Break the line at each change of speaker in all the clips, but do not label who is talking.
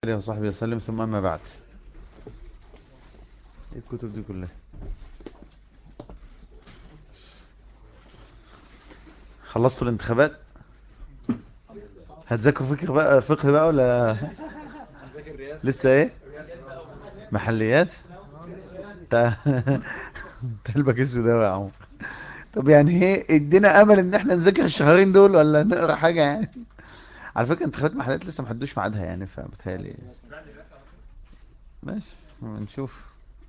عليه وصحبه وسلم ثم أما بعد ايه الكتب دي كلها خلصتوا الانتخابات هتذاكروا فكر بقى فقه بقى ولا لسه ايه محليات تا تلبك اسود ده يا عمر طب يعني ايه ادينا امل ان احنا نذاكر الشهرين دول ولا نقرا حاجه يعني على فكره انتخابات محليات لسه ما حدوش ميعادها يعني فبتهيألي ماشي نشوف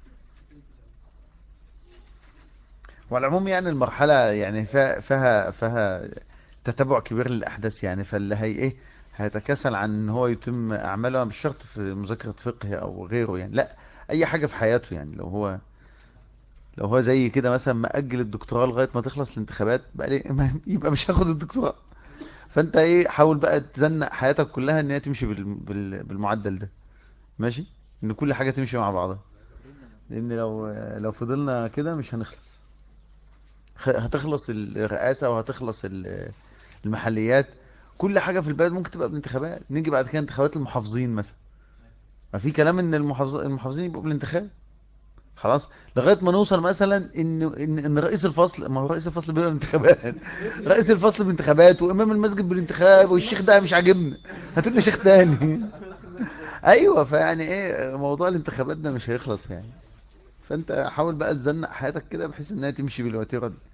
وعلى العموم يعني المرحلة يعني فيها فيها فيها تتبع كبير للأحداث يعني فاللي هي إيه هيتكاسل عن إن هو يتم أعماله مش شرط في مذاكرة فقه أو غيره يعني لا أي حاجة في حياته يعني لو هو لو هو زي كده مثلا مأجل الدكتوراه لغاية ما تخلص الانتخابات بقى ليه ما يبقى مش هاخد الدكتوراه فأنت إيه حاول بقى تزنق حياتك كلها إن هي تمشي بال... بال... بالمعدل ده ماشي إن كل حاجة تمشي مع بعضها لأن لو لو فضلنا كده مش هنخلص هتخلص الرئاسة وهتخلص المحليات كل حاجة في البلد ممكن تبقى بالانتخابات نيجي بعد كده انتخابات المحافظين مثلا ما في كلام ان المحافظين يبقوا بالانتخاب خلاص لغاية ما نوصل مثلا ان ان, إن رئيس الفصل ما هو رئيس الفصل بيبقى بالانتخابات رئيس الفصل بالانتخابات وامام المسجد بالانتخاب والشيخ ده مش عاجبنا هاتوا لنا شيخ تاني ايوه فيعني ايه موضوع الانتخابات ده مش هيخلص يعني فانت حاول بقى تزنق حياتك كده بحيث انها تمشي بالوتيره دي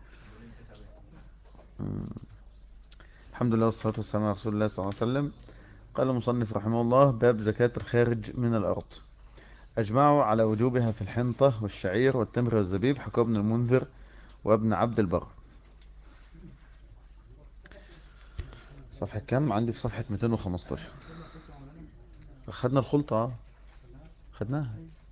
الحمد لله والصلاة والسلام على رسول الله صلى الله عليه وسلم قال المصنف رحمه الله باب زكاة الخارج من الأرض أجمعوا على وجوبها في الحنطة والشعير والتمر والزبيب حكى ابن المنذر وابن عبد البر صفحة كم عندي في صفحة 215 خدنا الخلطة خدناها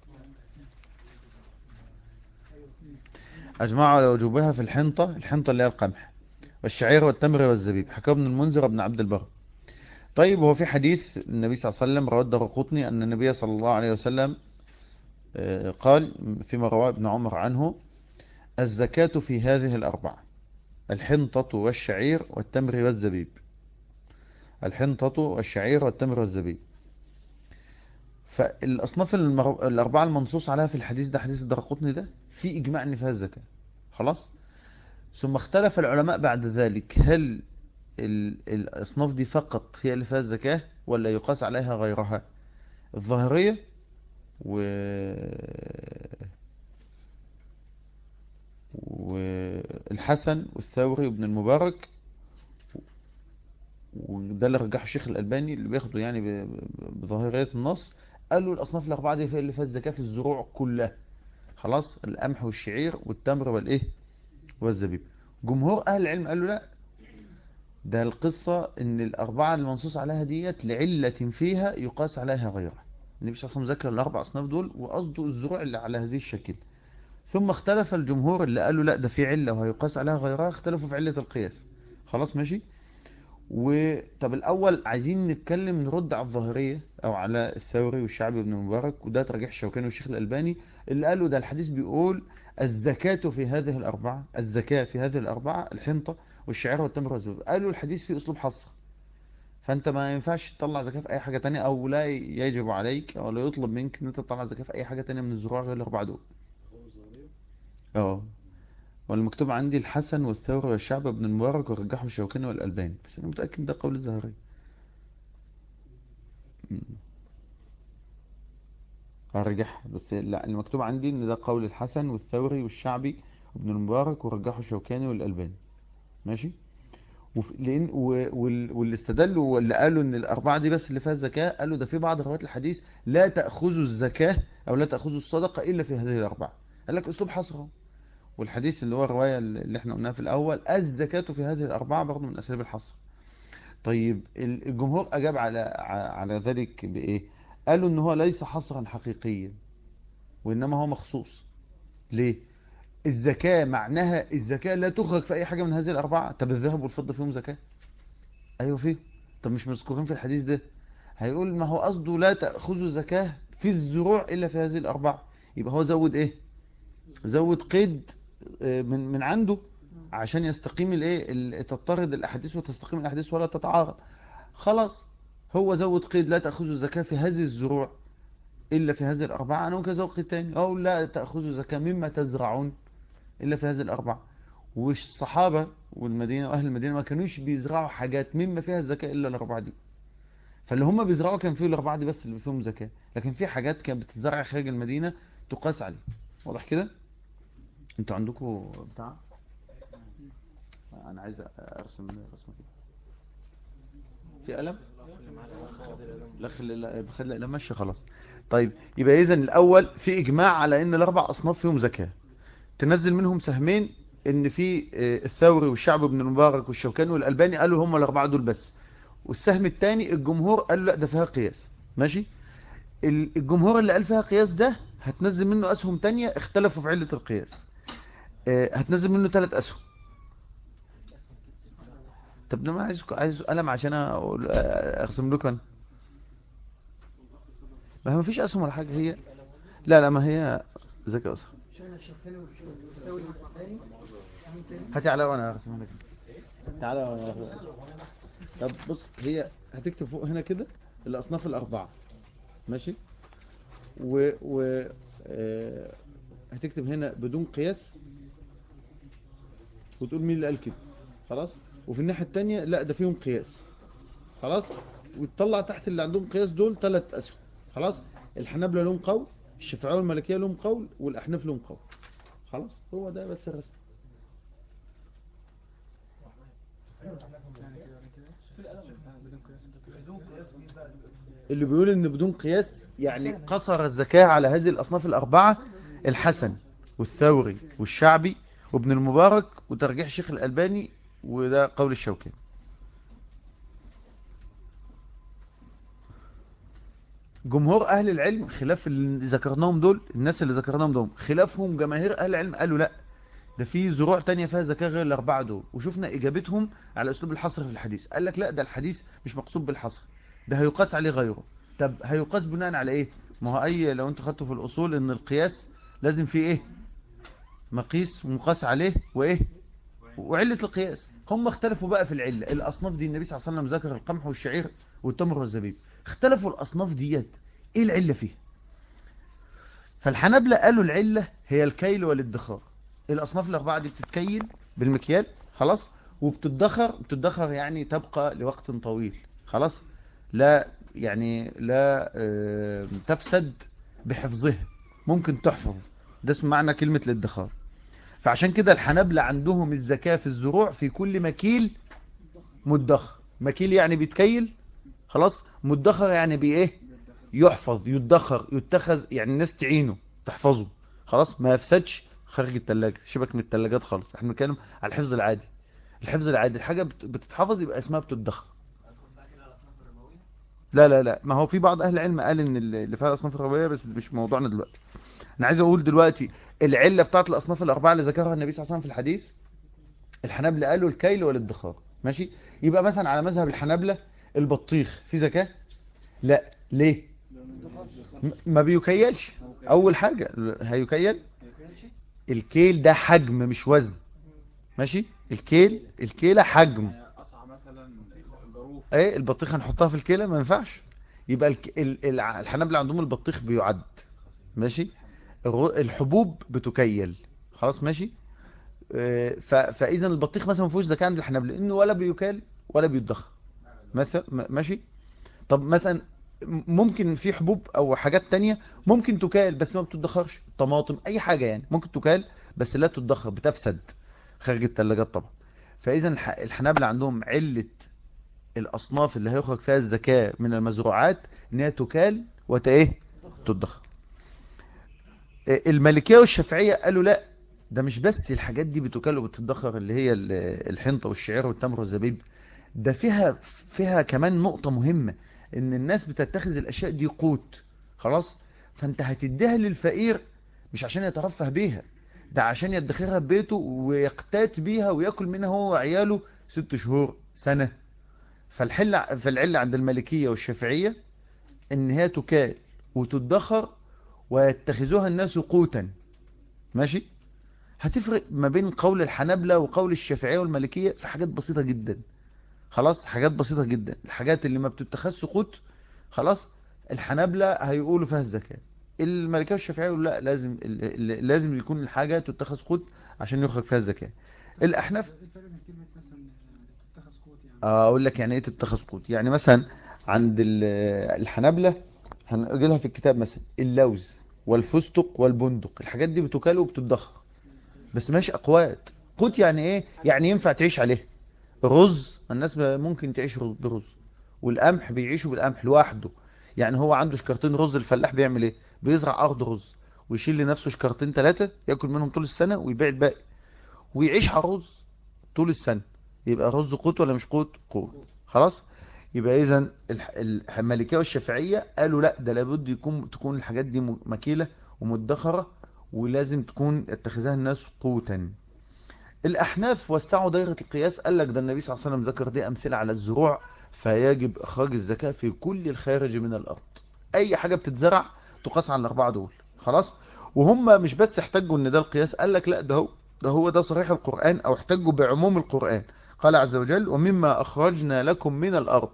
أجمعوا على وجوبها في الحنطة الحنطة اللي هي القمح والشعير والتمر والزبيب حكى ابن المنذر وابن عبد البر طيب هو في حديث النبي صلى الله عليه وسلم رواه الدرقطني أن النبي صلى الله عليه وسلم قال فيما رواه ابن عمر عنه الزكاة في هذه الأربعة الحنطة والشعير والتمر والزبيب الحنطة والشعير والتمر والزبيب فالأصناف المر... الأربعة المنصوص عليها في الحديث ده حديث الدرقطني ده في إجماع أن فيها الزكاة خلاص ثم اختلف العلماء بعد ذلك هل الأصناف دي فقط هي اللي فيها الزكاة ولا يقاس عليها غيرها الظاهرية و... والحسن والثوري وابن المبارك وده اللي رجحه الشيخ الألباني اللي بياخده يعني بظاهرية النص قالوا الأصناف الأربعة دي هي اللي فيها الزكاة في الزروع كلها خلاص القمح والشعير والتمر والإيه والزبيب جمهور أهل العلم قالوا لا ده القصة ان الأربعة المنصوص عليها ديت لعلة فيها يقاس عليها غيرها النبي صلى الله عليه وسلم ذكر الأربع أصناف دول وقصده الزروع اللي على هذه الشكل ثم اختلف الجمهور اللي قالوا لا ده في علة وهيقاس عليها غيرها اختلفوا في علة القياس خلاص ماشي وطب الأول عايزين نتكلم نرد على الظاهرية أو على الثوري والشعبي بن مبارك وده ترجيح الشوكاني والشيخ الألباني اللي قالوا ده الحديث بيقول الزكاة في هذه الأربعة الزكاة في هذه الأربعة الحنطة والشعير والتمر والزبيب قالوا الحديث فيه أسلوب حصر فأنت ما ينفعش تطلع زكاة في أي حاجة تانية أو لا يجب عليك أو لا يطلب منك أن أنت تطلع زكاة في أي حاجة تانية من الزروع غير الأربعة دول اه والمكتوب عندي الحسن والثوري والشعب ابن المبارك ورجحه الشوكاني والألباني بس أنا متأكد ده قول الزهري هرجح بس لا المكتوب عندي ان ده قول الحسن والثوري والشعبي وابن المبارك ورجحه الشوكاني والألباني ماشي وف... لان و... وال... واللي استدلوا واللي قالوا ان الاربعه دي بس اللي فيها الزكاه قالوا ده في بعض روايات الحديث لا تاخذوا الزكاه او لا تاخذوا الصدقه الا في هذه الاربعه قال لك اسلوب حصر والحديث اللي هو الروايه اللي احنا قلناها في الاول الزكاه في هذه الاربعه برضه من اساليب الحصر طيب الجمهور اجاب على على ذلك بايه قالوا ان هو ليس حصرا حقيقيا وانما هو مخصوص ليه الزكاة معناها الزكاة لا تخرج في اي حاجة من هذه الاربعة طب الذهب والفضة فيهم زكاة ايوه فيه طب مش مذكورين في الحديث ده هيقول ما هو قصده لا تأخذوا زكاة في الزروع الا في هذه الاربعة يبقى هو زود ايه زود قيد من من عنده عشان يستقيم الايه تضطرد الاحاديث وتستقيم الاحاديث ولا تتعارض خلاص هو زود قيد لا تأخذوا زكاة في هذه الزروع إلا في هذه الأربعة أنا ممكن أزود قيد تاني أو لا تأخذوا زكاة مما تزرعون إلا في هذه الأربعة والصحابة والمدينة وأهل المدينة ما كانوش بيزرعوا حاجات مما فيها الزكاة إلا الأربعة دي فاللي هم بيزرعوا كان فيه الأربعة دي بس اللي فيهم زكاة لكن في حاجات كانت بتزرع خارج المدينة تقاس عليه واضح كده انتوا عندكم بتاع انا عايز ارسم رسمه كده في قلم لا خلي خلي القلم ماشي خلاص طيب يبقى اذا الاول في اجماع على ان الاربع اصناف فيهم زكاه تنزل منهم سهمين ان في الثوري والشعب بن المبارك والشوكاني والالباني قالوا هم الاربعه دول بس والسهم الثاني الجمهور قالوا لا ده فيها قياس ماشي الجمهور اللي قال فيها قياس ده هتنزل منه اسهم تانية اختلفوا في علة القياس هتنزل منه ثلاث اسهم طب ده ما عايز عايز قلم عشان اقول ارسم لكم انا ما هي ما فيش اسهم ولا حاجه هي لا لا ما هي ذكاء اصلا هاتي على وانا ارسمها لك تعالى وانا طب بص هي هتكتب فوق هنا كده الاصناف الاربعه ماشي و و آه هتكتب هنا بدون قياس وتقول مين اللي قال كده خلاص وفي الناحيه الثانيه لا ده فيهم قياس خلاص وتطلع تحت اللي عندهم قياس دول ثلاث اسهم خلاص الحنابلة لهم قول الشافعيه والمالكيه لهم قول والاحناف لهم قول خلاص هو ده بس الرسم اللي بيقول ان بدون قياس يعني قصر الزكاة على هذه الاصناف الاربعة الحسن والثوري والشعبي وابن المبارك وترجيح الشيخ الالباني وده قول الشوكاني جمهور اهل العلم خلاف اللي ذكرناهم دول الناس اللي ذكرناهم دول خلافهم جماهير اهل العلم قالوا لا ده في زروع تانية فيها زكاة غير الاربعة دول وشفنا اجابتهم على اسلوب الحصر في الحديث قال لك لا ده الحديث مش مقصود بالحصر ده هيقاس عليه غيره طب هيقاس بناء على ايه ما هو اي لو انتوا خدتوا في الاصول ان القياس لازم فيه ايه مقيس ومقاس عليه وايه وعلة القياس هم اختلفوا بقى في العلة الاصناف دي النبي صلى الله عليه وسلم ذكر القمح والشعير والتمر والزبيب اختلفوا الاصناف ديت ايه العلة فيها فالحنابلة قالوا العلة هي الكيل والادخار الاصناف الاربعة دي بتتكيل بالمكيال خلاص وبتدخر بتدخر يعني تبقى لوقت طويل خلاص لا يعني لا اه تفسد بحفظها ممكن تحفظ ده اسم معنى كلمة الادخار فعشان كده الحنابلة عندهم الزكاة في الزروع في كل مكيل مدخر مكيل يعني بيتكيل خلاص مدخر يعني بايه يحفظ يدخر يتخذ يعني الناس تعينه تحفظه خلاص ما يفسدش خارج التلاجة شبك من التلاجات خالص احنا بنتكلم على الحفظ العادي الحفظ العادي الحاجة بتتحفظ يبقى اسمها بتدخر لا لا لا ما هو في بعض اهل العلم قال ان اللي فيها الاصناف الربويه بس مش موضوعنا دلوقتي انا عايز اقول دلوقتي العله بتاعت الاصناف الاربعه اللي ذكرها النبي صلى الله عليه وسلم في الحديث الحنابلة قالوا الكيل والادخار ماشي يبقى مثلا على مذهب الحنابلة البطيخ في زكاه لا ليه ما بيكيلش اول حاجه هيكيل الكيل ده حجم مش وزن ماشي الكيل الكيله حجم ايه البطيخ هنحطها في الكيله ما ينفعش يبقى الك... ال... الحنابلة عندهم البطيخ بيعد ماشي الحبوب بتكيل خلاص ماشي ف... فاذا البطيخ مثلا ما فيهوش زكاه عند الحنابلة لانه ولا بيكال ولا بيدخر مثلا ماشي طب مثلا ممكن في حبوب او حاجات تانية ممكن تكال بس ما بتدخرش طماطم اي حاجة يعني ممكن تكال بس لا تدخر بتفسد خارج الثلاجات طبعا فاذا الحنابلة عندهم علة الاصناف اللي هيخرج فيها الزكاة من المزروعات ان هي تكال وتايه تدخر المالكية والشافعية قالوا لا ده مش بس الحاجات دي بتكال وبتدخر اللي هي الحنطة والشعير والتمر والزبيب ده فيها فيها كمان نقطة مهمة ان الناس بتتخذ الاشياء دي قوت خلاص فانت هتديها للفقير مش عشان يترفه بيها ده عشان يدخرها ببيته ويقتات بيها ويأكل منها هو وعياله ست شهور سنة فالحل فالعلة عند المالكية والشافعية ان هي تكال وتدخر ويتخذوها الناس قوتا ماشي هتفرق ما بين قول الحنابلة وقول الشافعية والمالكية في حاجات بسيطة جدا خلاص حاجات بسيطة جدا الحاجات اللي ما بتتخذش قوت خلاص الحنابلة هيقولوا فيها الزكاة المالكية والشافعية يقولوا لا لازم لازم يكون الحاجة تتخذ قوت عشان يخرج فيها الزكاة الاحناف اقول لك يعني ايه تتخذ قوت يعني مثلا عند الحنابلة هنقولها في الكتاب مثلا اللوز والفستق والبندق الحاجات دي بتكال وبتدخر بس ماشي اقوات قوت يعني ايه يعني ينفع تعيش عليه رز الناس ممكن تعيش برز والقمح بيعيشوا بالقمح لوحده يعني هو عنده شكرتين رز الفلاح بيعمل ايه بيزرع ارض رز ويشيل لنفسه شكرتين ثلاثة ياكل منهم طول السنة ويبيع الباقي ويعيش على الرز طول السنة يبقى رز قوت ولا مش قوت قوت خلاص يبقى اذا المالكيه والشافعيه قالوا لا ده لابد يكون تكون الحاجات دي مكيله ومدخره ولازم تكون اتخذها الناس قوتا الاحناف وسعوا دايره القياس قال لك ده النبي صلى الله عليه وسلم ذكر دي امثله على الزروع فيجب اخراج الزكاه في كل الخارج من الارض اي حاجه بتتزرع تقاس على الاربعه دول خلاص وهم مش بس احتجوا ان ده القياس قال لك لا ده هو ده هو ده صريح القرآن او احتجوا بعموم القرآن قال عز وجل ومما اخرجنا لكم من الارض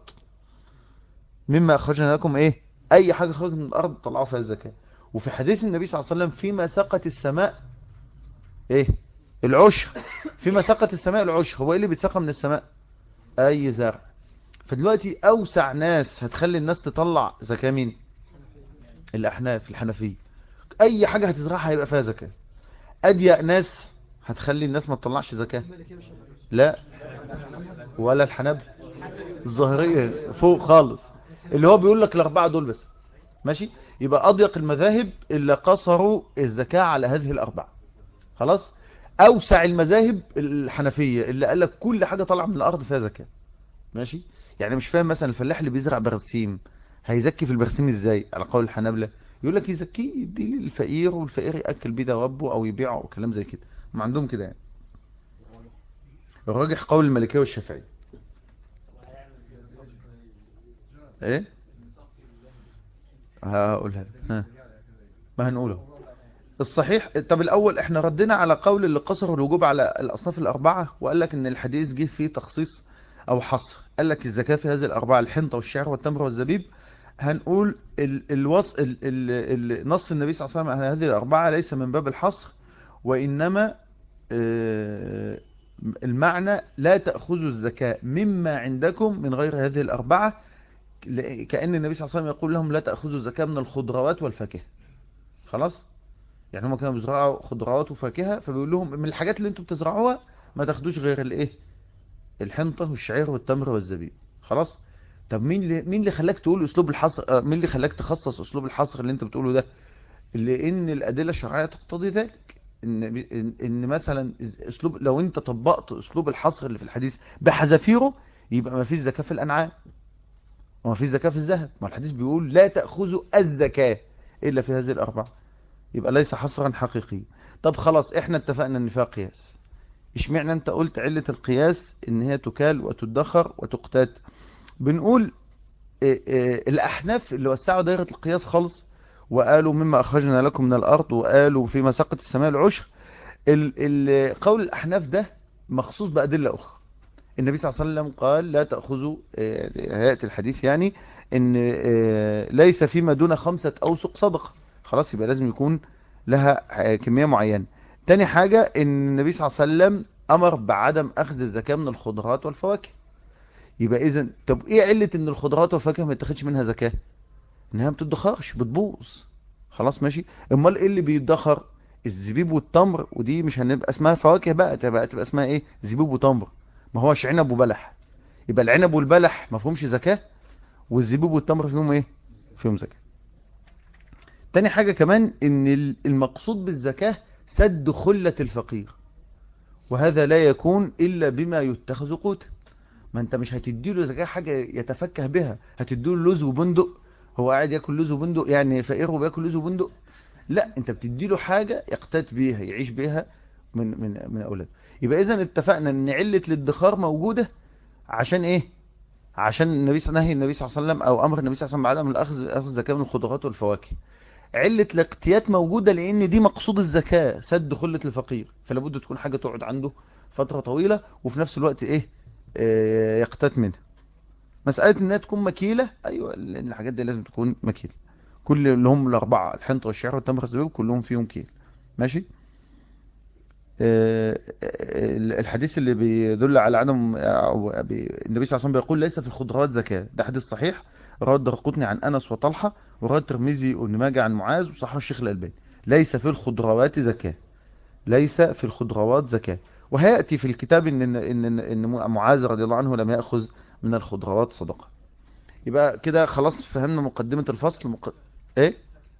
مما اخرجنا لكم ايه اي حاجة خرجت من الارض طلعوا فيها الزكاة وفي حديث النبي صلى الله عليه وسلم فيما سقت السماء ايه العشر فيما سقت السماء العشر هو ايه اللي بيتسقى من السماء اي زرع فدلوقتي اوسع ناس هتخلي الناس تطلع زكاة مين الاحناف الحنفية اي حاجة هتزرعها هيبقى فيها زكاة اضيق ناس هتخلي الناس ما تطلعش زكاة لا ولا الحنابل الظاهرية فوق خالص اللي هو بيقول لك الاربعة دول بس ماشي يبقى اضيق المذاهب اللي قصروا الزكاة على هذه الاربعة خلاص اوسع المذاهب الحنفية اللي قال لك كل حاجة طالعه من الارض فيها زكاة ماشي يعني مش فاهم مثلا الفلاح اللي بيزرع برسيم هيزكي في البرسيم ازاي على قول الحنابلة يقول لك يزكيه يديه للفقير والفقير ياكل بيه دوابه او يبيعه او كلام زي كده ما عندهم كده يعني الراجح قول الملكيه والشافعيه ايه هقولها ها ما هنقوله الصحيح طب الاول احنا ردنا على قول اللي قصر الوجوب على الاصناف الاربعه وقال لك ان الحديث جه فيه تخصيص او حصر قال لك الزكاه في هذه الاربعه الحنطه والشعر والتمر والزبيب هنقول الوص... نص النبي صلى الله عليه وسلم على هذه الأربعة ليس من باب الحصر وإنما آه، المعنى لا تأخذوا الزكاة مما عندكم من غير هذه الأربعة كأن النبي صلى الله عليه وسلم يقول لهم لا تأخذوا الزكاة من الخضروات والفاكهة خلاص يعني هم كانوا بيزرعوا خضروات وفاكهة فبيقول لهم من الحاجات اللي انتم بتزرعوها ما تاخدوش غير الايه الحنطة والشعير والتمر والزبيب خلاص طب مين اللي مين اللي خلاك تقول اسلوب الحصر آه، مين اللي خلاك تخصص اسلوب الحصر اللي انت بتقوله ده لان الادله الشرعيه تقتضي ذلك ان ان مثلا اسلوب لو انت طبقت اسلوب الحصر اللي في الحديث بحذافيره يبقى ما فيش زكاه في الانعام وما فيش زكاه في الذهب ما الحديث بيقول لا تاخذوا الزكاه الا في هذه الاربعه يبقى ليس حصرا حقيقيا طب خلاص احنا اتفقنا ان فيها قياس اشمعنى انت قلت علة القياس ان هي تكال وتدخر وتقتات بنقول إيه، إيه، الأحناف اللي وسعوا دائرة القياس خالص وقالوا مما أخرجنا لكم من الأرض وقالوا فيما سقط السماء العشر قول الأحناف ده مخصوص بأدلة أخرى النبي صلى الله عليه وسلم قال لا تأخذوا إيه، هيئة الحديث يعني ان ليس فيما دون خمسة أوسق صدقة خلاص يبقى لازم يكون لها كمية معينة تاني حاجة ان النبي صلى الله عليه وسلم أمر بعدم أخذ الزكاة من الخضروات والفواكه يبقى اذا طب ايه علة ان الخضروات والفاكهه ما يتاخدش منها زكاه انها ما بتدخرش بتبوظ خلاص ماشي امال ايه اللي بيدخر الزبيب والتمر ودي مش هنبقى اسمها فواكه بقى تبقى تبقى اسمها ايه زبيب وتمر ما هوش عنب وبلح يبقى العنب والبلح ما فيهمش زكاه والزبيب والتمر فيهم ايه فيهم زكاه تاني حاجة كمان ان المقصود بالزكاة سد خلة الفقير وهذا لا يكون إلا بما يتخذ قوتا ما انت مش هتديله زكاه حاجه يتفكه بها هتديله لوز وبندق هو قاعد ياكل لوز وبندق يعني فقير وبياكل لوز وبندق لا انت بتديله حاجه يقتات بيها يعيش بيها من من من اولاده يبقى اذا اتفقنا ان عله الادخار موجوده عشان ايه عشان النبي صلى الله النبي صلى الله عليه وسلم او امر النبي صلى الله عليه وسلم بعدم الاخذ اخذ الزكاه من الخضروات والفواكه علة الاقتيات موجودة لان دي مقصود الزكاة سد خلة الفقير فلا بد تكون حاجة تقعد عنده فترة طويلة وفي نفس الوقت ايه آه، يقتات منها مسألة انها تكون مكيلة ايوه لان الحاجات دي لازم تكون مكيلة كل اللي هم الاربعة الحنطة والشعر والتمر والزبيب كلهم فيهم كيل ماشي آه، آه، الحديث اللي بيدل على عدم أو بي- النبي صلى الله عليه وسلم بيقول ليس في الخضروات زكاة ده حديث صحيح رواه الدرقطني عن أنس وطلحة ورواه الترمذي وابن ماجه عن معاذ وصححه الشيخ الألباني ليس في الخضروات زكاة ليس في الخضروات زكاة وهيأتي في الكتاب إن إن إن إن معاذ رضي الله عنه لم يأخذ من الخضروات صدقة يبقى كده خلاص فهمنا مقدمة الفصل مق... إيه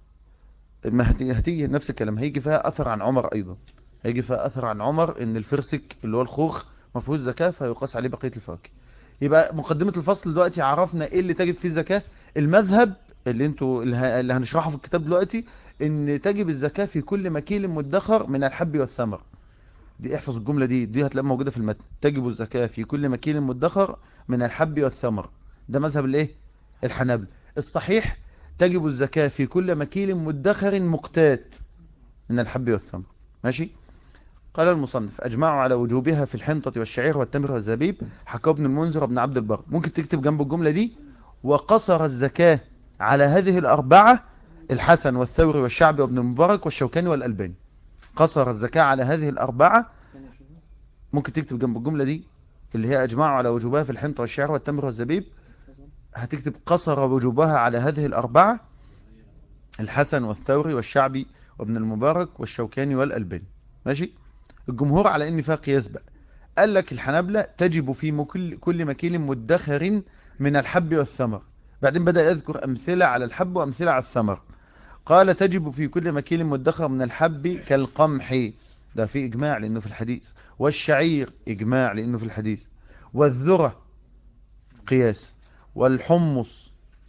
ما هتيجي هتيجي نفس الكلام هيجي فيها أثر عن عمر أيضا هيجي فيها أثر عن عمر إن الفرسك اللي هو الخوخ ما فيهوش زكاة فيقاس عليه بقية الفواكه يبقى مقدمة الفصل دلوقتي عرفنا إيه اللي تجب فيه الزكاة المذهب اللي انتوا اللي ه- اللي هنشرحه في الكتاب دلوقتي إن تجب الزكاة في كل مكيل مدخر من الحب والثمر دي احفظ الجملة دي دي هتلاقيها موجودة في المتن تجب الزكاة في كل مكيل مدخر من الحب والثمر ده مذهب الايه الحنابلة الصحيح تجب الزكاة في كل مكيل مدخر مقتات من الحب والثمر ماشي قال المصنف أجمعوا على وجوبها في الحنطة والشعير والتمر والزبيب حكى ابن المنذر وابن عبد البر ممكن تكتب جنب الجملة دي وقصر الزكاة على هذه الأربعة الحسن والثوري والشعبي وابن المبارك والشوكاني والألباني قصر الزكاة على هذه الأربعة ممكن تكتب جنب الجملة دي اللي هي أجمعوا على وجوبها في الحنطة والشعير والتمر والزبيب هتكتب قصر وجوبها على هذه الأربعة الحسن والثوري والشعبي وابن المبارك والشوكاني والألباني ماشي الجمهور على ان فيها قياس بقى قال لك الحنابلة تجب في مكل كل مكيل مدخر من الحب والثمر بعدين بدأ يذكر أمثلة على الحب وأمثلة على الثمر قال تجب في كل مكيل مدخر من الحب كالقمح ده في إجماع لأنه في الحديث والشعير إجماع لأنه في الحديث والذرة قياس والحمص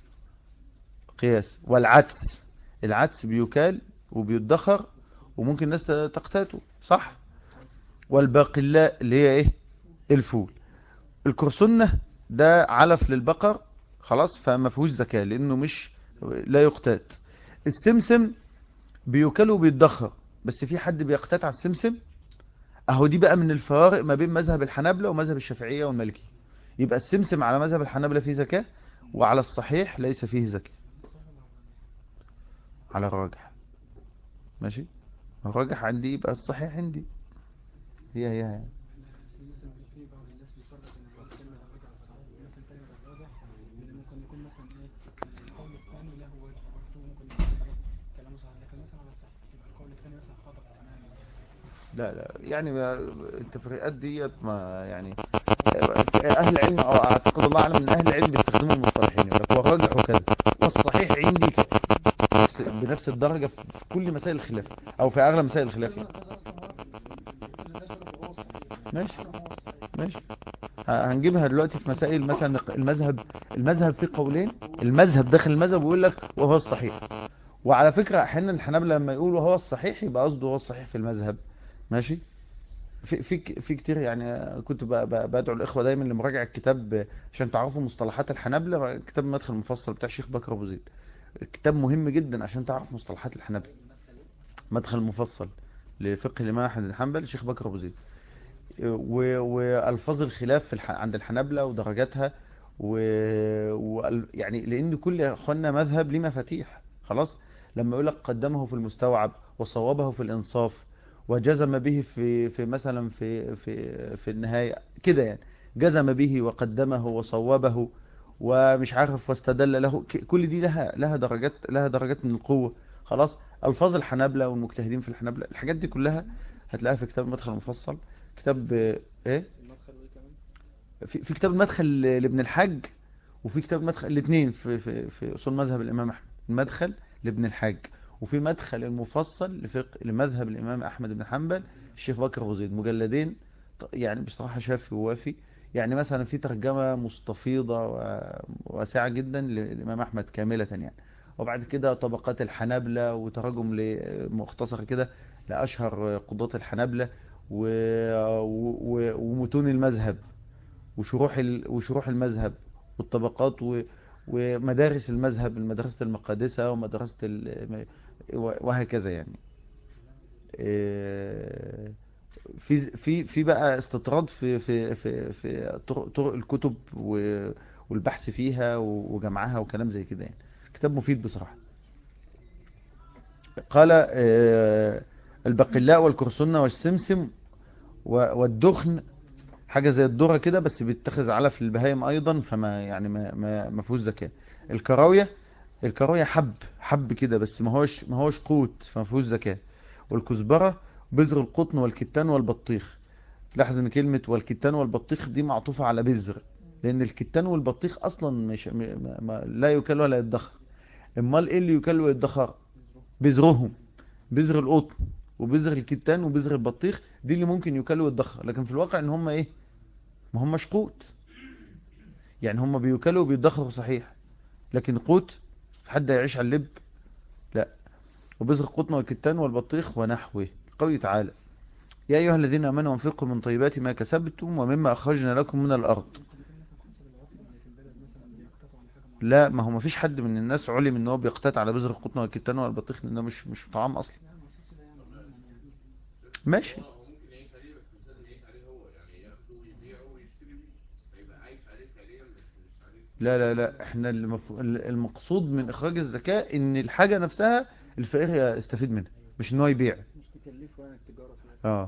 قياس والعدس العدس بيكال وبيدخر وممكن الناس تقتاته صح والباقلاء اللي هي ايه الفول الكرسنة ده علف للبقر خلاص فما فيهوش زكاة لانه مش لا يقتات السمسم بيوكل وبيتدخر بس في حد بيقتات على السمسم اهو دي بقى من الفوارق ما بين مذهب الحنابلة ومذهب الشافعية والمالكية يبقى السمسم على مذهب الحنابلة فيه زكاة وعلى الصحيح ليس فيه زكاة على الراجح ماشي الراجح عندي يبقى الصحيح عندي هي هي يعني.
مثلا في بعض الناس بيفرق ان الكلمه الراجع الصحيح مثلا كلمه الراجع ممكن يكون مثلا ايه القول الثاني له وجه برضه ممكن يكون ايه كلامه صحيح لكن مثلا على صح يبقى القول الثاني مثلا خطا تماما
لا لا يعني ما- التفريقات ديت ما يعني اهل العلم او اعتقد الله اعلم ان اهل العلم بيستخدموا المصطلحين يقول لك والراجح كذا والصحيح عندي كذا بنفس- بنفس الدرجه في كل مسائل الخلاف او في اغلب مسائل الخلاف يعني. ماشي ماشي ه- هنجيبها دلوقتي في مسائل مثلا المذهب المذهب فيه قولين المذهب داخل المذهب بيقول لك وهو الصحيح وعلى فكرة احيانا الحنابلة لما يقولوا هو الصحيح يبقى قصده هو الصحيح في المذهب ماشي في في ك- في كتير يعني كنت ب- ب- بدعو الاخوه دايما لمراجعه الكتاب عشان تعرفوا مصطلحات الحنابلة كتاب مدخل المفصل بتاع الشيخ بكر ابو زيد كتاب مهم جدا عشان تعرف مصطلحات الحنابلة مدخل مفصل لفقه الامام احمد بن حنبل الشيخ بكر ابو زيد و- والفاظ الخلاف في الح... عند الحنابلة ودرجاتها و... و... يعني لان كل يا اخوانا مذهب ليه مفاتيح خلاص لما يقول لك قدمه في المستوعب وصوابه في الانصاف وجزم به في في مثلا في في في النهاية كده يعني جزم به وقدمه وصوبه ومش عارف واستدل له ك- كل دي لها لها درجات لها درجات من القوة خلاص الفاظ الحنابلة والمجتهدين في الحنابلة الحاجات دي كلها هتلاقيها في كتاب المدخل المفصل كتاب آه، ايه
المدخل وايه كمان
في, في كتاب المدخل لابن الحاج وفي كتاب المدخل الاثنين في في في اصول مذهب الامام احمد المدخل لابن الحاج وفي مدخل المفصل لفقه لمذهب الامام احمد بن حنبل الشيخ بكر ابو زيد مجلدين ط- يعني بصراحه شافي ووافي يعني مثلا في ترجمه مستفيضه وواسعه جدا للامام احمد كامله يعني وبعد كده طبقات الحنابلة وتراجم لمختصر كده لأشهر قضاة الحنابلة و... و... ومتون المذهب وشروح ال... وشروح المذهب والطبقات و... ومدارس المذهب المدرسة المقادسة ومدرسة ال... وهكذا يعني إيه، في في في بقى استطراد في في في في طرق, طرق الكتب و- والبحث فيها و- وجمعها وكلام زي كده يعني كتاب مفيد بصراحة قال آه، البقلاء والكرسنة والسمسم و- والدخن حاجة زي الذرة كده بس بيتخذ علف للبهايم أيضا فما يعني ما ما ما فيهوش زكاة الكراوية الكراوية حب حب كده بس ما هوش ما هوش قوت فما فيهوش زكاة والكزبرة بذر القطن والكتان والبطيخ لاحظ ان كلمة والكتان والبطيخ دي معطوفة على بذر لان الكتان والبطيخ اصلا مش م- ما ما لا يكل ولا يدخر امال ايه اللي يكل ويدخر بذرهم بذر القطن وبذر الكتان وبذر البطيخ دي اللي ممكن يكل ويدخر لكن في الواقع ان هم ايه ما هم مش قوت يعني هم بيكلوا وبيدخروا صحيح لكن قوت في حد يعيش على اللب لا وبذر القطن والكتان والبطيخ ونحوه قوله تعالى يا أيها الذين آمنوا انفقوا من طيبات ما كسبتم ومما أخرجنا لكم من الأرض لا ما هو ما فيش حد من الناس علم ان هو بيقتات على بذر القطن والكتان والبطيخ لانه مش مش طعام اصلا ماشي
ممكن يعيش عليه بس مش لازم يعيش عليه هو يعني ياخده ويبيعه ويشتري بيه فيبقى عايش عليه فعليا بس مش عليه
لا لا لا احنا المف... المقصود من اخراج الزكاة ان الحاجة نفسها الفقير يستفيد منها مش ان هو يبيع
مش تكلفه يعني التجارة فيها
اه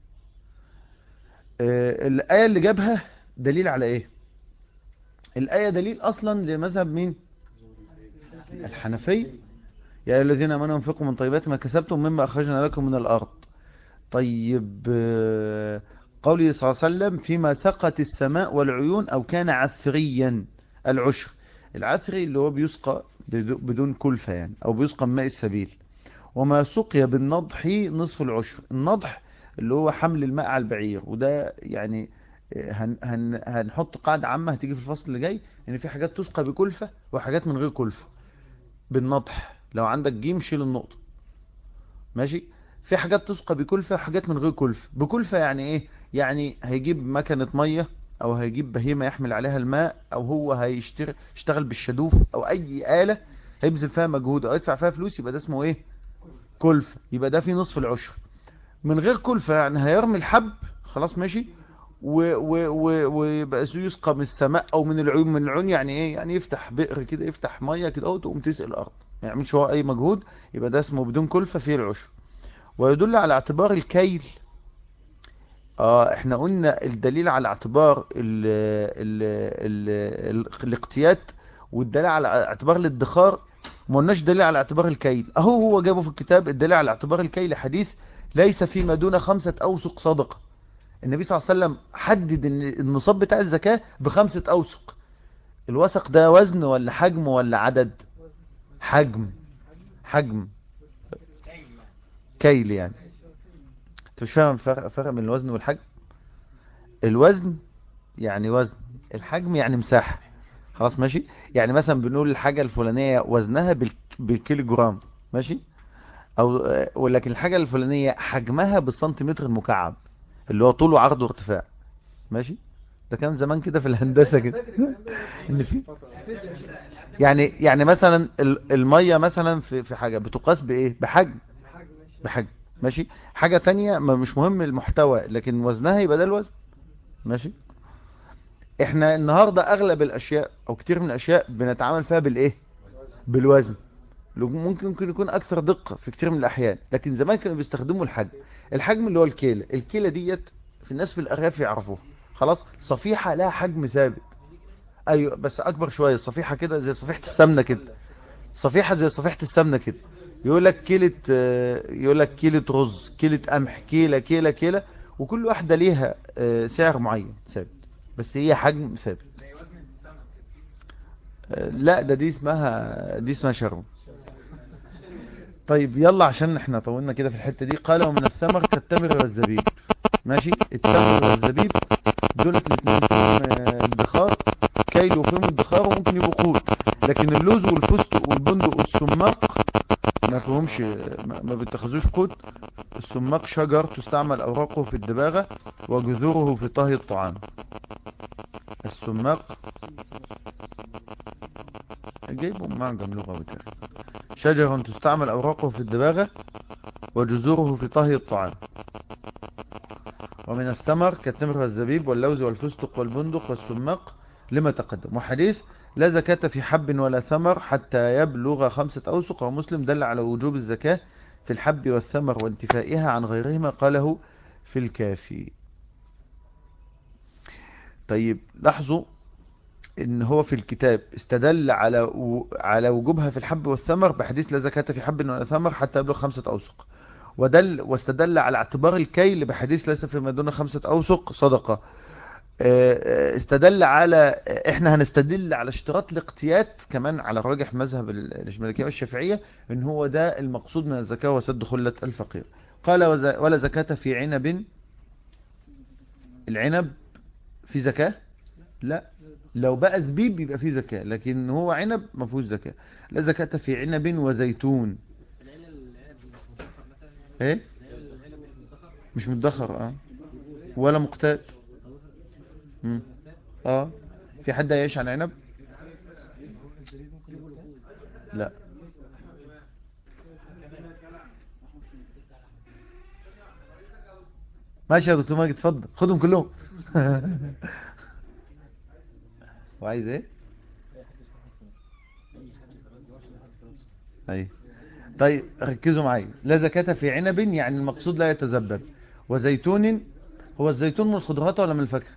آه، الآية اللي جابها دليل على ايه الآية دليل اصلا لمذهب مين الحنفية يا أيها الذين آمنوا انفقوا من طيبات ما كسبتم مما أخرجنا لكم من الأرض طيب آه، قوله صلى الله عليه وسلم فيما سقت السماء والعيون أو كان عثريا العشر العثري اللي هو بيسقى بدو- بدون كلفة يعني أو بيسقى من ماء السبيل وما سقي بالنضح نصف العشر النضح اللي هو حمل الماء على البعير وده يعني آه، هن هن هنحط قاعدة عامة هتيجي في الفصل اللي جاي ان في حاجات تسقى بكلفة وحاجات من غير كلفة بالنضح لو عندك جيم شيل النقطة ماشي في حاجات تسقى بكلفة وحاجات من غير كلفة بكلفة يعني ايه يعني هيجيب مكنة مية او هيجيب بهيمة يحمل عليها الماء او هو هيشتغل يشتغل بالشدوف او اي آلة هيبذل فيها مجهود او يدفع فيها فلوس يبقى ده اسمه ايه كلفة يبقى ده في نصف العشر من غير كلفة يعني هيرمي الحب خلاص ماشي و- و- و- ويبقى يسقى من السماء او من العيون من العيون يعني ايه يعني يفتح بئر كده يفتح ميه كده او تقوم تسقي الارض ما يعملش هو اي مجهود يبقى ده اسمه بدون كلفة فيه العشر ويدل على اعتبار الكيل اه احنا قلنا الدليل على اعتبار ال ال ال ال الاقتيات والدليل على اعتبار الادخار ما قلناش دليل على اعتبار الكيل اهو هو جابه في الكتاب الدليل على اعتبار الكيل حديث ليس فيما دون خمسة اوسق صدقة النبي صلى الله عليه وسلم حدد ان النصاب بتاع الزكاة بخمسة اوسق الوسق ده وزن ولا حجم ولا عدد حجم حجم كيل يعني انت مش فاهم الفرق فرق بين الوزن والحجم الوزن يعني وزن الحجم يعني مساحة خلاص ماشي يعني مثلا بنقول الحاجة الفلانية وزنها بالك- بالكيلو جرام ماشي او آه، ولكن الحاجة الفلانية حجمها بالسنتيمتر المكعب اللي هو طوله وعرضه وارتفاع ماشي ده كان زمان كده في الهندسة كده ان في يعني يعني مثلا ال- المية مثلا في في حاجة بتقاس بايه بحجم بحجم ماشي حاجة تانية ما مش مهم المحتوى لكن وزنها يبقى ده الوزن ماشي احنا النهاردة اغلب الاشياء او كتير من الاشياء بنتعامل فيها بالايه بالوزن لو ممكن ممكن يكون اكثر دقة في كتير من الاحيان لكن زمان كانوا بيستخدموا الحجم الحجم اللي هو الكيلة الكيلة ديت في الناس في الارياف يعرفوها خلاص صفيحة لها حجم ثابت ايوه بس اكبر شوية صفيحة كده زي صفيحة السمنة كده صفيحة زي صفيحة السمنة كده يقول لك كيلة آه، يقول لك كيلة رز كيلة قمح كيلة كيلة كيلة وكل واحدة ليها آه، سعر معين ثابت بس هي حجم ثابت آه، لا ده دي اسمها دي اسمها شرم طيب يلا عشان احنا طولنا كده في الحتة دي قال ومن الثمر كالتمر والزبيب ماشي التمر والزبيب دول الاثنين فيهم آه، ادخار كيل وفيهم ادخار وممكن يبقوا قوت لكن اللوز والفستق والبندق والسماق ما فيهمش ما ما بيتخذوش قوت السماق شجر تستعمل اوراقه في الدباغة وجذوره في طهي الطعام السماق جايبه معجم لغة بتاعي شجر تستعمل اوراقه في الدباغة وجذوره في طهي الطعام ومن الثمر كالتمر والزبيب واللوز والفستق والبندق والسماق لما تقدم وحديث لا زكاة في حب ولا ثمر حتى يبلغ خمسة أوسق ومسلم دل على وجوب الزكاة في الحب والثمر وانتفائها عن غيرهما قاله في الكافي طيب لاحظوا ان هو في الكتاب استدل على و... على وجوبها في الحب والثمر بحديث لا زكاة في حب ولا ثمر حتى يبلغ خمسة أوسق ودل واستدل على اعتبار الكيل بحديث ليس فيما دون خمسة أوسق صدقة استدل على احنا هنستدل على اشتراط الاقتيات كمان على راجح مذهب المالكيه والشافعيه ان هو ده المقصود من الزكاه وسد خله الفقير قال ولا زكاه في عنب العنب في زكاه لا لو بقى زبيب يبقى فيه زكاه لكن هو عنب ما فيهوش زكاه لا زكاه في عنب وزيتون ايه مش مدخر اه ولا مقتات مم. اه في حد يعيش عن عنب لا ماشي يا دكتور ماجد اتفضل خدهم كلهم وعايز ايه اي طيب ركزوا معايا لا زكاة في عنب يعني المقصود لا يتذبذب وزيتون هو الزيتون من الخضروات ولا من الفاكهه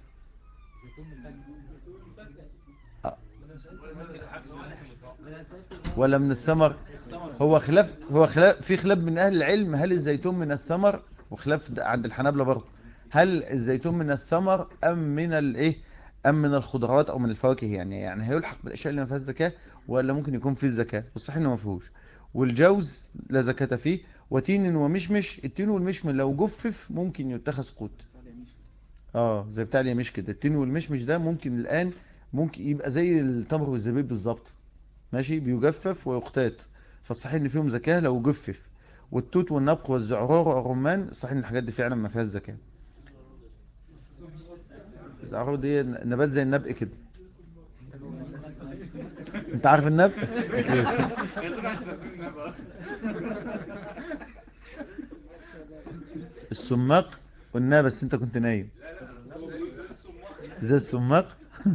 ولا من الثمر هو خلاف هو خلاف في خلاف من اهل العلم هل الزيتون من الثمر وخلاف عند الحنابلة برضه هل الزيتون من الثمر ام من الايه ام من الخضروات او من الفواكه يعني يعني هيلحق بالاشياء اللي ما فيهاش زكاه ولا ممكن يكون فيه الزكاه والصحيح انه ما فيهوش والجوز لا زكاه فيه وتين ومشمش التين والمشمش لو جفف ممكن يتخذ قوت اه زي بتاع اليميش كده التين والمشمش ده ممكن الان ممكن يبقى زي التمر والزبيب بالظبط ماشي بيجفف ويقتات فالصحيح ان فيهم زكاة لو جفف والتوت والنبق والزعرور والرمان صحيح ان الحاجات دي فعلا ما فيهاش زكاة الزعرور دي نبات زي النبق كده انت عارف النبق السماق قلنا بس انت كنت نايم زي السماق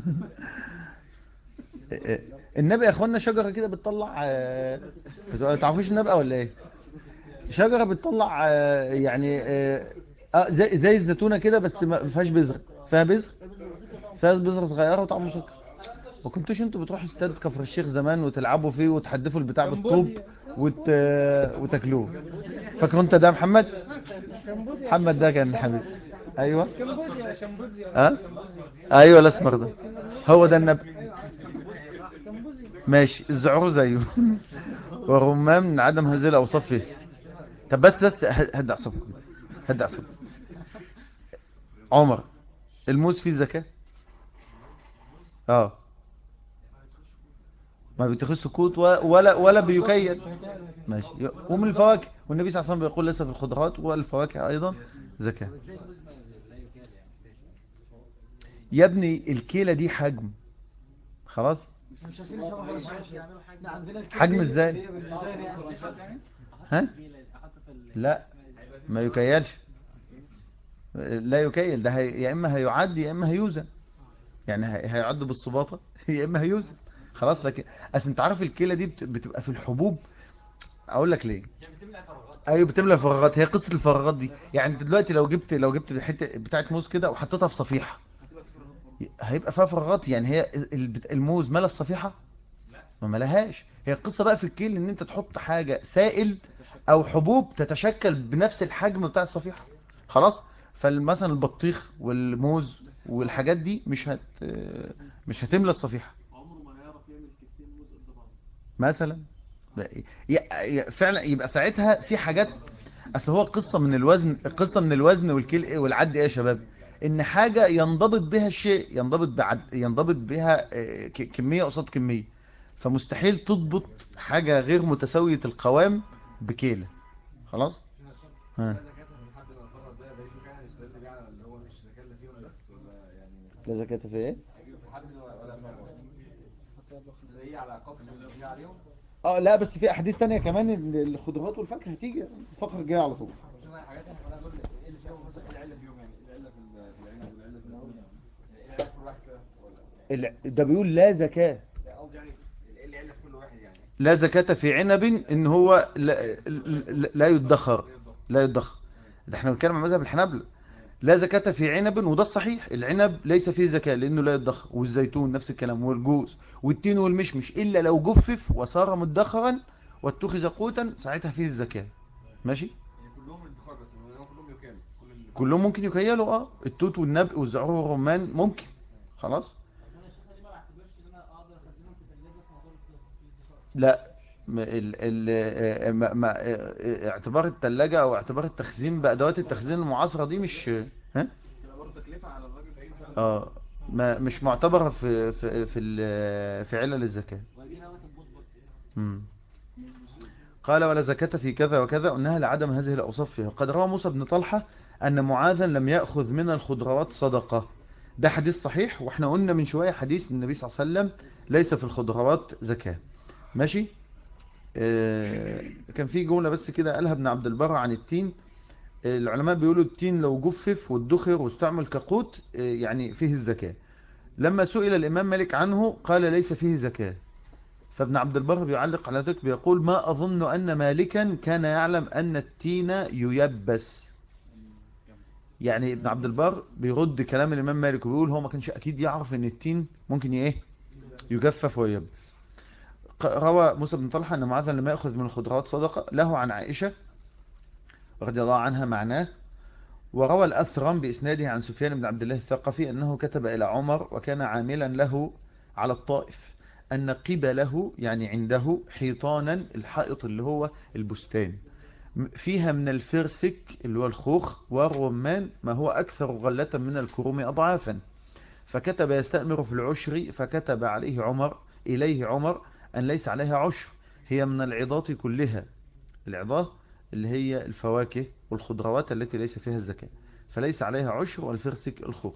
النبقى يا اخوانا شجرة كده بتطلع تعرفوش النبقى ولا ايه شجرة بتطلع يعني اه زي, زي الزيتونة كده بس ما فيهاش بذر فيها بذر فيها بذرة صغيرة وطعمه مسكر ما كنتوش انتوا بتروحوا استاد كفر الشيخ زمان وتلعبوا فيه وتحدفوا البتاع بالطوب وت... وتاكلوه فاكر انت ده محمد محمد ده كان حبيب ايوه اه ايوه الاسمر ده هو ده النبق ماشي الزعور زيه ورمان من عدم هذه الاوصاف فيه طب بس بس هدي اعصابك هدي اعصابك عمر الموز فيه زكاه اه ما بيتخذ سكوت ولا ولا بيكيل ماشي ومن الفواكه والنبي صلى الله عليه وسلم بيقول لسه في الخضروات والفواكه ايضا زكاه يا ابني الكيله دي حجم خلاص حجم ازاي ها لا ما يكيلش لا يكيل ده هي... يا اما هيعد يا اما هيوزن يعني هيعد بالصباطه يا اما هيوزن خلاص لكن اصل انت عارف الكيله دي بتبقى في الحبوب اقول لك ليه ايوه بتملى الفراغات هي قصه الفراغات دي يعني انت دلوقتي لو جبت لو جبت حته بتاعه موز كده وحطيتها في صفيحه هيبقى فيها فراغات يعني هي الموز ملا الصفيحه ما ملاهاش هي القصه بقى في الكيل ان انت تحط حاجه سائل او حبوب تتشكل بنفس الحجم بتاع الصفيحه خلاص فمثلا البطيخ والموز والحاجات دي مش هت مش هتملى الصفيحه مثلا فعلا يبقى ساعتها في حاجات اصل هو قصه من الوزن القصه من الوزن والكيل والعد ايه يا شباب ان حاجه ينضبط بها الشيء ينضبط بعد ينضبط بها كميه قصاد كميه فمستحيل تضبط حاجه غير متساويه القوام بكيله خلاص ها لا زكاة في ايه اه لا بس في احاديث تانية كمان إن الخضروات والفاكهه هتيجي الفقر جاي على طول الع- ده بيقول لا زكاة
لا قصدي يعني ايه العله في كل واحد يعني
لا زكاة في عنب ان هو لا, لا- لا يدخر لا يدخر ده احنا بنتكلم عن مذهب الحنابلة لا زكاة في عنب وده الصحيح العنب ليس فيه زكاة لانه لا يدخر والزيتون نفس الكلام والجوز والتين والمشمش الا لو جفف وصار مدخرا واتخذ قوتا ساعتها فيه الزكاة ماشي
يعني كلهم ادخار بس هم كلهم يكالوا كل ال-
كلهم ممكن يكيلوا اه التوت والنبق والزعور والرمان ممكن خلاص
انا الشخص دي ما بعتبرش ان انا اقدر اخزنهم في الثلاجه في موضوع الادخار
لا م- ال ال آه، ما ما آه، اعتبار الثلاجة او اعتبار التخزين بادوات التخزين المعاصرة دي مش ها
تبقى برضه تكلفه على الراجل بعيد
اه ما مش معتبرة في في في ال- في علل الزكاة
وهجينا وقت البوت
مم. قال ولا زكاة في كذا وكذا أنها لعدم هذه الأوصاف فيها قد روى موسى بن طلحة أن معاذا لم يأخذ من الخضروات صدقة ده حديث صحيح واحنا قلنا من شوية حديث النبي صلى الله عليه وسلم ليس في الخضروات زكاة ماشي آه كان في جملة بس كده قالها ابن عبد البر عن التين آه، العلماء بيقولوا التين لو جفف وادخر واستعمل كقوت آه، يعني فيه الزكاة لما سئل الإمام مالك عنه قال ليس فيه زكاة فابن عبد البر بيعلق على ذلك بيقول ما أظن أن مالكا كان يعلم أن التين ييبس يعني ابن عبد البر بيرد كلام الإمام مالك وبيقول هو ما كانش أكيد يعرف أن التين ممكن إيه يجفف وييبس ق- روى موسى بن طلحة أن معاذ لما يأخذ من الخضروات صدقة له عن عائشة رضي الله عنها معناه وروى الأثرم بإسناده عن سفيان بن عبد الله الثقفي أنه كتب إلى عمر وكان عاملا له على الطائف أن قبله يعني عنده حيطانا الحائط اللي هو البستان م- فيها من الفرسك اللي هو الخوخ والرمان ما هو أكثر غلة من الكروم أضعافا فكتب يستأمر في العشر فكتب عليه عمر إليه عمر أن ليس عليها عشر هي من العظات كلها العظاه اللي هي الفواكه والخضروات التي ليس فيها الزكاة فليس عليها عشر والفرسك الخوخ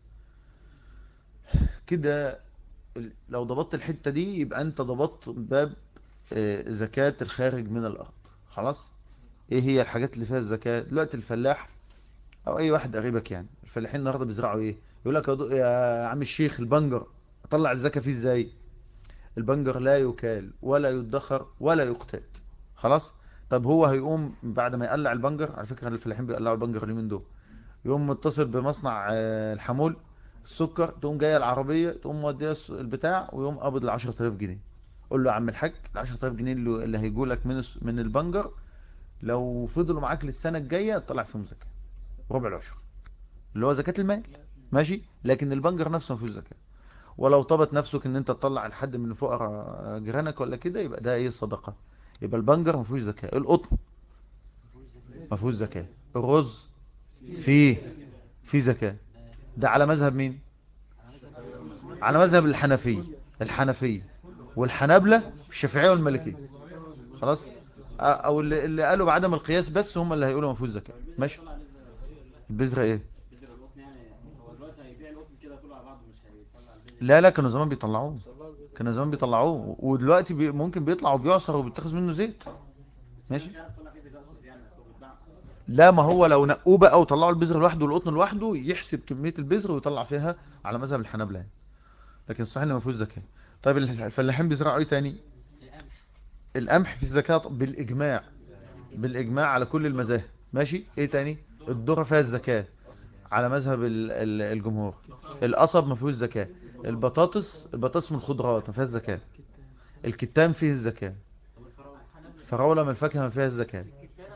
كده ال- لو ضبطت الحتة دي يبقى انت ضبطت باب آه، زكاة الخارج من الأرض خلاص ايه هي الحاجات اللي فيها الزكاة دلوقتي الفلاح او اي واحد قريبك يعني الفلاحين النهارده بيزرعوا ايه يقول لك يا دو- يا عم الشيخ البنجر اطلع الزكاة فيه ازاي البنجر لا يكال ولا يدخر ولا يقتات خلاص طب هو هيقوم بعد ما يقلع البنجر على فكرة الفلاحين بيقلعوا البنجر اليومين دول يقوم متصل بمصنع آه، الحمول السكر تقوم جايه العربية تقوم موديها الس- البتاع ويقوم قابض ال 10000 جنيه قول له يا عم الحاج ال 10000 جنيه اللي اللي هيجوا لك من الس- من البنجر لو فضلوا معاك للسنة الجاية طلع فيهم زكاة ربع العشر اللي هو زكاة المال ماشي لكن البنجر نفسه ما فيهوش زكاة ولو طبت نفسك ان انت تطلع لحد من فقراء جيرانك ولا كده يبقى ده ايه صدقة يبقى البنجر ما فيهوش زكاة القطن ما فيهوش زكاة الرز فيه فيه زكاة ده على مذهب مين على مذهب الحنفية الحنفية والحنابلة الشافعية والمالكية خلاص آه، او اللي, اللي قالوا بعدم القياس بس هم اللي هيقولوا ما فيهوش زكاة ماشي البذرة ايه
بذر القطن يعني هو دلوقتي هيبيع القطن كده كله على بعضه مش هيطلع البذر
لا لا كانوا زمان بيطلعوه كانوا زمان بيطلعوه ودلوقتي بي ممكن بيطلع وبيعصر وبيتخذ منه زيت ماشي
مش عارف طلع فيه زكاة أصلا يعني بس هو بيتباع
لا ما هو لو نقوه بقى وطلعوا البذر لوحده والقطن لوحده يحسب كمية البذر ويطلع فيها على مذهب الحنابلة يعني. لكن صحيح انه ما فيهوش زكاة طيب الفلاحين بيزرعوا ايه تاني القمح في الزكاة بالإجماع بالإجماع على كل المذاهب ماشي ايه تاني الذرة فيها الزكاة على مذهب ال- ال- الجمهور القصب ما فيهوش زكاة البطاطس البطاطس من الخضروات ما فيهاش زكاة الكتان فيه الزكاة الفراولة من الفاكهة ما فيهاش زكاة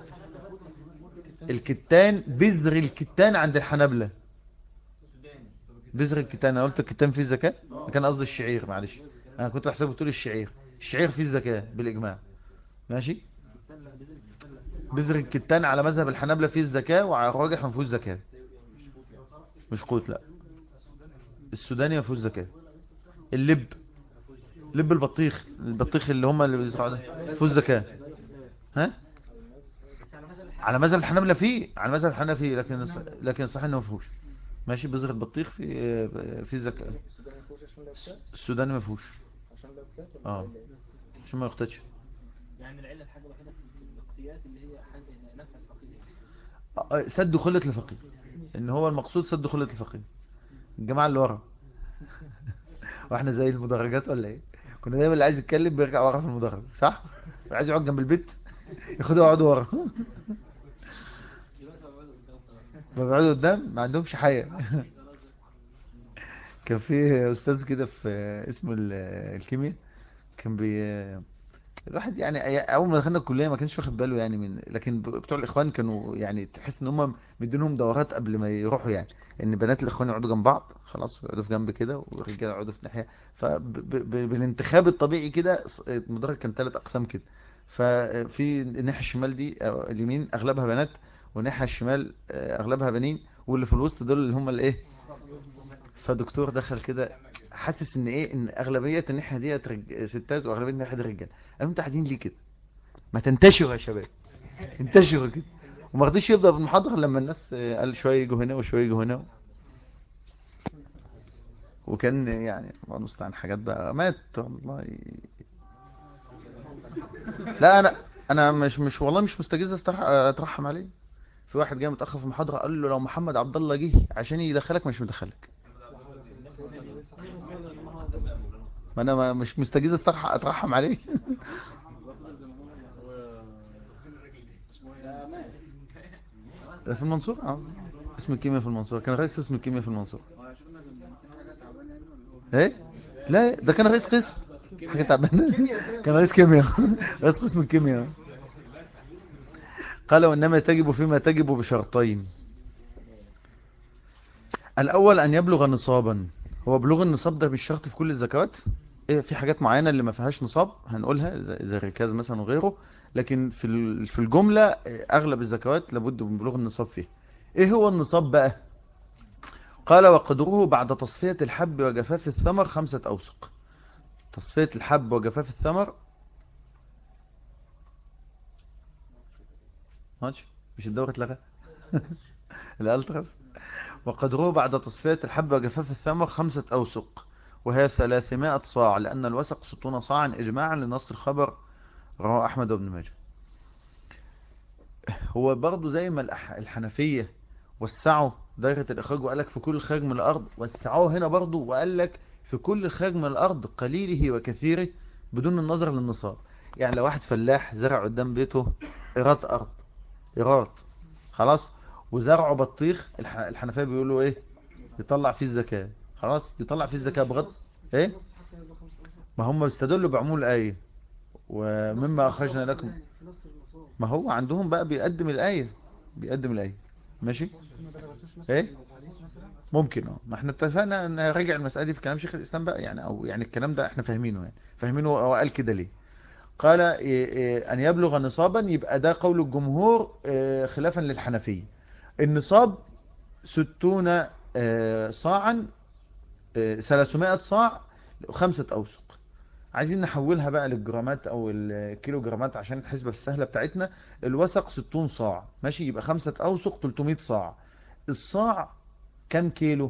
الكتان بذر الكتان عند الحنابلة بذر الكتان انا قلت الكتان فيه زكاة كان قصدي الشعير معلش انا كنت بحسبه بتقول الشعير الشعير فيه الزكاة بالاجماع ماشي بذر الكتان على مذهب الحنابلة فيه الزكاة وعلى الراجح ما فيهوش زكاة مش قوت لا السوداني ما فيهوش زكاة اللب لب البطيخ البطيخ اللي هم اللي بيزرعوا ده ما فيهوش زكاة ها على مذهب الحنابلة فيه على مذهب الحنابلة فيه لكن لكن صحيح انه ما فيهوش ماشي بذر البطيخ في في زكاة السوداني ما فيهوش
عشان لو كانت
اه عشان ما يقتدش
يعني العلة الحاجة الوحيدة في الاقتيات اللي هي حاجة نفع الفقير
آه، سد خلة الفقير ان هو المقصود سد خلة الفقير الجماعة اللي ورا واحنا زي المدرجات ولا ايه كنا دايما اللي عايز يتكلم بيرجع ورا في المدرج صح اللي عايز يقعد جنب البيت ياخدوا يقعدوا ورا
دلوقتي بقعد قدام
ما بيقعدوا قدام ما عندهمش حياة كان في استاذ كده في اسمه ال- الكيمياء كان بي الواحد يعني أي- اول ما دخلنا الكليه ما كانش واخد باله يعني من لكن ب- بتوع الاخوان كانوا يعني تحس ان هم مدينهم دورات قبل ما يروحوا يعني ان بنات الاخوان يقعدوا جنب بعض خلاص يقعدوا في جنب كده والرجاله يقعدوا في ناحيه فبالانتخاب الطبيعي كده ص- المدرج كان ثلاث اقسام كده ففي الناحيه الشمال دي أو اليمين اغلبها بنات والناحيه الشمال آه، اغلبها بنين واللي في الوسط دول اللي هم الايه فدكتور دخل كده حاسس ان ايه ان اغلبيه الناحيه ديت رج... ستات واغلبيه الناحيه دي رجاله قالوا انتوا قاعدين ليه كده ما تنتشروا يا شباب انتشروا كده وما رضيش يبدا بالمحاضره لما الناس آه، قال شويه يجوا هنا وشويه يجوا هنا وكان يعني الله المستعان حاجات بقى مات والله لا انا انا مش مش والله مش مستجيز استرح... اترحم عليه في واحد جاي متاخر في المحاضره قال له لو محمد عبد الله جه عشان يدخلك مش مدخلك ما انا ما مش مستجيز استرح... اترحم عليه ده في المنصورة اه اسم الكيمياء في المنصورة كان رئيس اسم الكيمياء في المنصورة ايه لا ده كان رئيس قسم حاجة تعبانة كان رئيس كيمياء رئيس قسم الكيمياء قال وإنما تجب فيما تجب بشرطين الأول أن يبلغ نصابا هو بلوغ النصاب ده مش شرط في كل الزكوات إيه في حاجات معينة اللي ما فيهاش نصاب هنقولها زي زي الركاز مثلا وغيره لكن في ال- في الجملة إيه، أغلب الزكوات لابد من بلوغ النصاب فيه إيه هو النصاب بقى قال وقدره بعد تصفية الحب وجفاف الثمر خمسة أوسق تصفية الحب وجفاف الثمر ماشي مش الدورة اتلغى الالتراس وقدره بعد تصفية الحب وجفاف الثمر خمسة أوسق وهي ثلاثمائة صاع لأن الوسق ستون صاعا إجماعا لنص الخبر رواه أحمد بن ماجه هو برضو زي ما الأح- الحنفية وسعوا دائرة الإخراج وقال لك في كل خارج من الأرض وسعوه هنا برضو وقال لك في كل خارج من الأرض قليله وكثيره بدون النظر للنصاب يعني لو واحد فلاح زرع قدام بيته إيراد أرض إيراد خلاص وزرعه بطيخ الح- الحنفية بيقولوا إيه يطلع فيه الزكاة خلاص يطلع فيه الزكاة بغض إيه ما هم بيستدلوا بعمول الآية ومما أخرجنا لكم
في نص النصاب
ما هو عندهم بقى بيقدم الآية بيقدم الآية ماشي
ما درجتوش مثلا
إيه؟
الحديث مثلا
ممكن اه ما احنا اتفقنا ان راجع المسألة دي في كلام شيخ الإسلام بقى يعني او يعني الكلام ده احنا فاهمينه يعني فاهمينه هو قال كده ليه قال إيه إيه ان يبلغ نصابا يبقى ده قول الجمهور إيه خلافا للحنفية النصاب ستون آه، صاعا آه، 300 صاع وخمسة أوسق عايزين نحولها بقى للجرامات او الكيلو جرامات عشان الحسبة السهلة بتاعتنا الوسق 60 صاع ماشي يبقى خمسة أوسق 300 صاع الصاع كام كيلو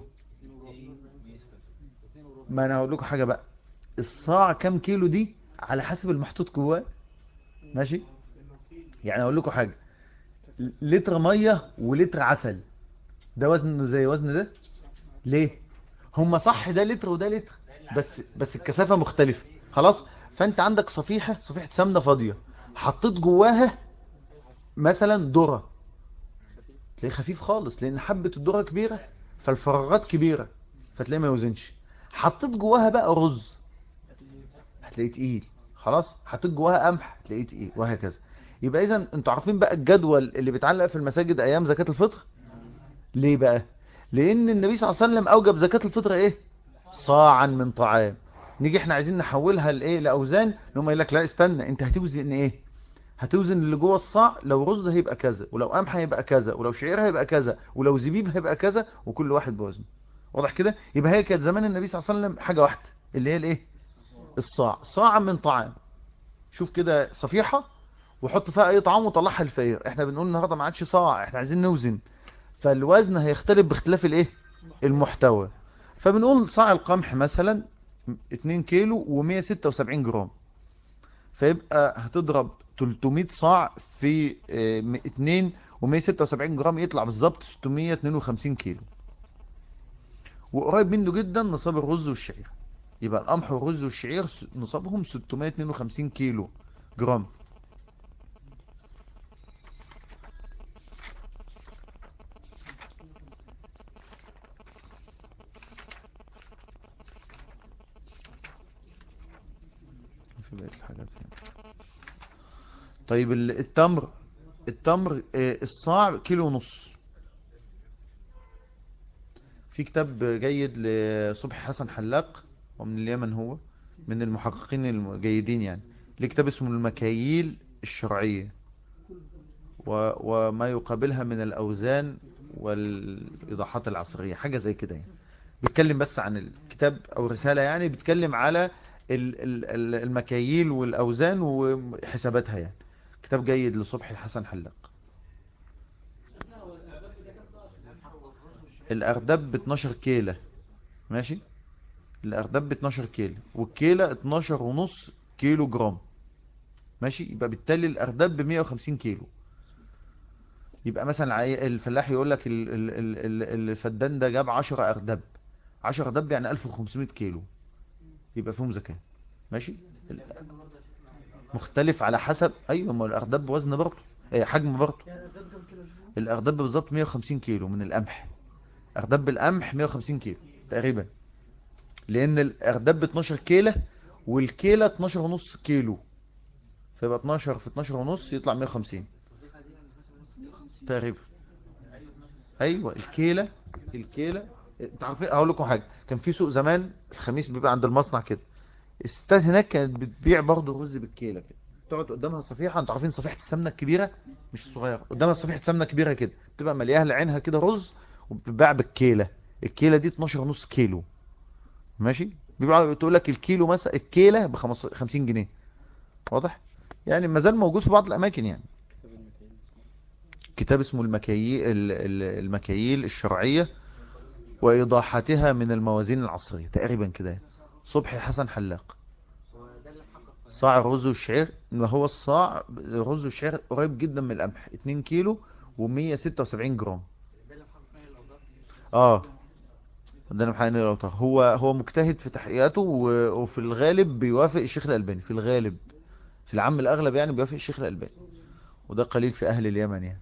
ما انا هقول لكم حاجة بقى الصاع كام كيلو دي على حسب المحطوط جواه ماشي يعني اقول لكم حاجة لتر مية ولتر عسل ده وزنه زي وزن ده ليه هما صح ده لتر وده لتر بس بس الكثافة مختلفة خلاص فانت عندك صفيحة صفيحة سمنة فاضية حطيت جواها مثلا ذرة تلاقيه خفيف خالص لان حبة الذرة كبيرة فالفراغات كبيرة فتلاقيه ما يوزنش حطيت جواها بقى رز هتلاقيه تقيل خلاص حطيت جواها قمح هتلاقيه تقيل وهكذا يبقى اذا انتوا عارفين بقى الجدول اللي بيتعلق في المساجد ايام زكاة الفطر ليه بقى لان النبي صلى الله عليه وسلم اوجب زكاة الفطر ايه صاعا من طعام نيجي احنا عايزين نحولها لايه لاوزان نقوم يقول لك لا استنى انت هتوزن ايه هتوزن اللي جوه الصاع لو رز هيبقى كذا ولو قمح هيبقى كذا ولو شعير هيبقى كذا ولو زبيب هيبقى كذا وكل واحد بوزنه واضح كده يبقى هي كانت زمان النبي صلى الله عليه وسلم حاجة واحدة اللي هي الايه الصاع صاعا من طعام شوف كده صفيحة وحط فيها اي طعام وطلعها الفقير احنا بنقول النهارده ما عادش صاع احنا عايزين نوزن فالوزن هيختلف باختلاف الايه المحتوى فبنقول صاع القمح مثلا 2 كيلو و176 جرام فيبقى هتضرب 300 صاع في اه 2 و176 جرام يطلع بالظبط 652 كيلو وقريب منه جدا نصاب الرز والشعير يبقى القمح والرز والشعير س- نصابهم 652 كيلو جرام في بقية الحاجات هنا. طيب ال- التمر التمر آه، الصاع كيلو ونص في كتاب جيد لصبحي حسن حلاق ومن اليمن هو من المحققين الجيدين يعني ليه كتاب اسمه المكاييل الشرعية و... وما يقابلها من الأوزان والإيضاحات العصرية حاجة زي كده يعني بيتكلم بس عن الكتاب أو رسالة يعني بيتكلم على ال- ال- ال- المكاييل والأوزان وحساباتها يعني كتاب جيد لصبحي حسن حلاق الأردب ب 12 كيلة ماشي الأردب ب 12 كيلو والكيلة 12 ونص كيلو جرام ماشي يبقى بالتالي الأردب ب 150 كيلو يبقى مثلا العي- الفلاح يقول لك ال- ال- ال- ال- الفدان ده جاب 10 أردب 10 أردب يعني 1500 كيلو يبقى فيهم زكاة ماشي ال- مختلف على حسب ايوه ما الأردب بوزن برضه إيه، حجم برضه الأردب بالظبط 150 كيلو من القمح أردب القمح 150 كيلو تقريبا لأن الأردب 12 كيلة والكيلة 12 ونص كيلو فيبقى 12 في 12 ونص يطلع 150 تقريبا ايوه الكيلة الكيلة انت عارفين اقول لكم حاجة كان في سوق زمان الخميس بيبقى عند المصنع كده الستات هناك كانت بتبيع برضه رز بالكيلة كده تقعد قدامها صفيحة انتوا عارفين صفيحة السمنة الكبيرة مش الصغيرة قدامها صفيحة سمنة كبيرة كده بتبقى ملياها لعينها كده رز وبتتباع بالكيلة الكيلة دي 12 ونص كيلو ماشي بيبقى تقول لك الكيلو مثلا الكيلة ب 50 جنيه واضح يعني ما زال موجود في بعض الاماكن يعني كتاب اسمه المكاييل المكاييل الشرعية وإيضاحاتها من الموازين العصرية تقريبا كده صبحي حسن حلاق صاع الرز والشعير ما هو الصاع الرز والشعير قريب جدا من القمح 2 كيلو و176 جرام اه ده انا محقق لو هو هو مجتهد في تحقيقاته و- وفي الغالب بيوافق الشيخ الألباني في الغالب في العام الأغلب يعني بيوافق الشيخ الألباني وده قليل في أهل اليمن يعني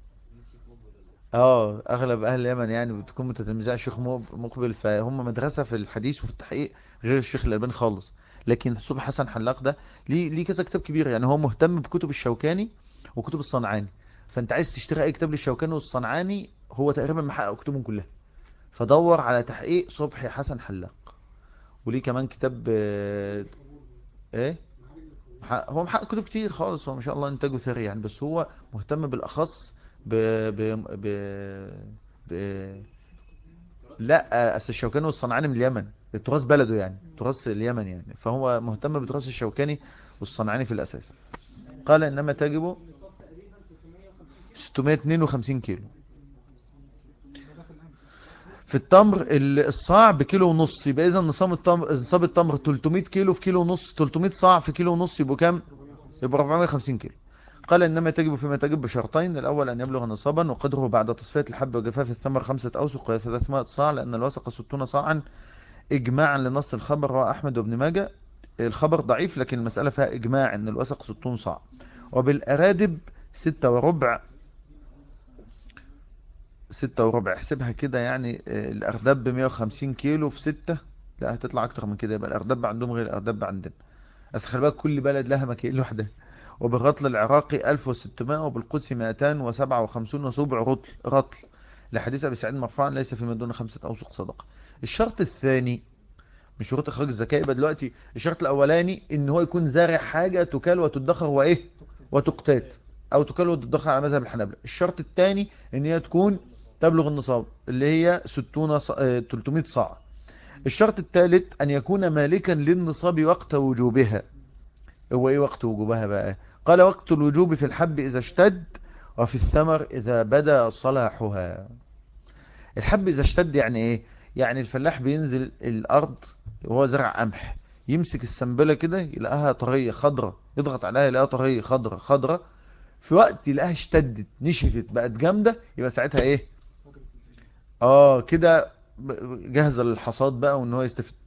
اه اغلب اهل اليمن يعني بتكون متتلمذة الشيخ مق- مقبل فهم مدرسة في الحديث وفي التحقيق غير الشيخ الألباني خالص لكن صبحي حسن حلاق ده ليه ليه كذا كتاب كبير يعني هو مهتم بكتب الشوكاني وكتب الصنعاني فانت عايز تشتري اي كتاب للشوكاني والصنعاني هو تقريبا محقق كتبهم كلها فدور على تحقيق صبحي حسن حلاق وليه كمان كتاب آه، ايه محقق- هو محقق كتب كتير خالص هو ما شاء الله انتاجه ثري يعني بس هو مهتم بالاخص ب ب ب ب لا اصل الشوكاني والصنعاني من اليمن تراث بلده يعني تراث اليمن يعني فهو مهتم بتراث الشوكاني والصنعاني في الاساس قال انما تجب 652 كيلو في التمر ال- الصاع بكيلو ونص يبقى اذا نصاب التمر نصاب التمر 300 كيلو في كيلو ونص 300 صاع في كيلو ونص يبقوا كام يبقى 450 كيلو قال انما تجب فيما تجب بشرطين الاول ان يبلغ نصابا وقدره بعد تصفيه الحب وجفاف الثمر خمسة اوسق وهي 300 صاع لان الوسق 60 صاعا اجماعا لنص الخبر رواه احمد وابن ماجه الخبر ضعيف لكن المسألة فيها اجماع ان الوسق 60 صاع وبالارادب ستة وربع ستة وربع احسبها كده يعني آه، الأردب ب 150 كيلو في ستة لا هتطلع أكتر من كده يبقى الأردب عندهم غير الأردب عندنا بس خلي بالك كل بلد لها مكيال لوحدها وبالرطل العراقي 1600 وبالقدس 257 وسبع رطل رطل لحديث أبي سعيد مرفوعا ليس فيما دون خمسة أوسق صدقة الشرط الثاني من شروط إخراج الزكاة يبقى دلوقتي الشرط الأولاني إن هو يكون زارع حاجة تكال وتدخر وإيه وتقتات أو تكال وتدخر على مذهب الحنابلة الشرط الثاني إن هي تكون تبلغ النصاب اللي هي 60 ص... آه، 300 صاع الشرط الثالث أن يكون مالكا للنصاب وقت وجوبها هو إيه وقت وجوبها بقى قال وقت الوجوب في الحب إذا اشتد وفي الثمر إذا بدا صلاحها الحب إذا اشتد يعني إيه يعني الفلاح بينزل الأرض وهو زرع قمح يمسك السنبلة كده يلاقيها طرية خضرة يضغط عليها يلاقيها طرية خضرة خضرة في وقت يلاقيها اشتدت نشفت بقت جامدة يبقى ساعتها ايه اه كده جاهزة للحصاد بقى وان هو يستفيد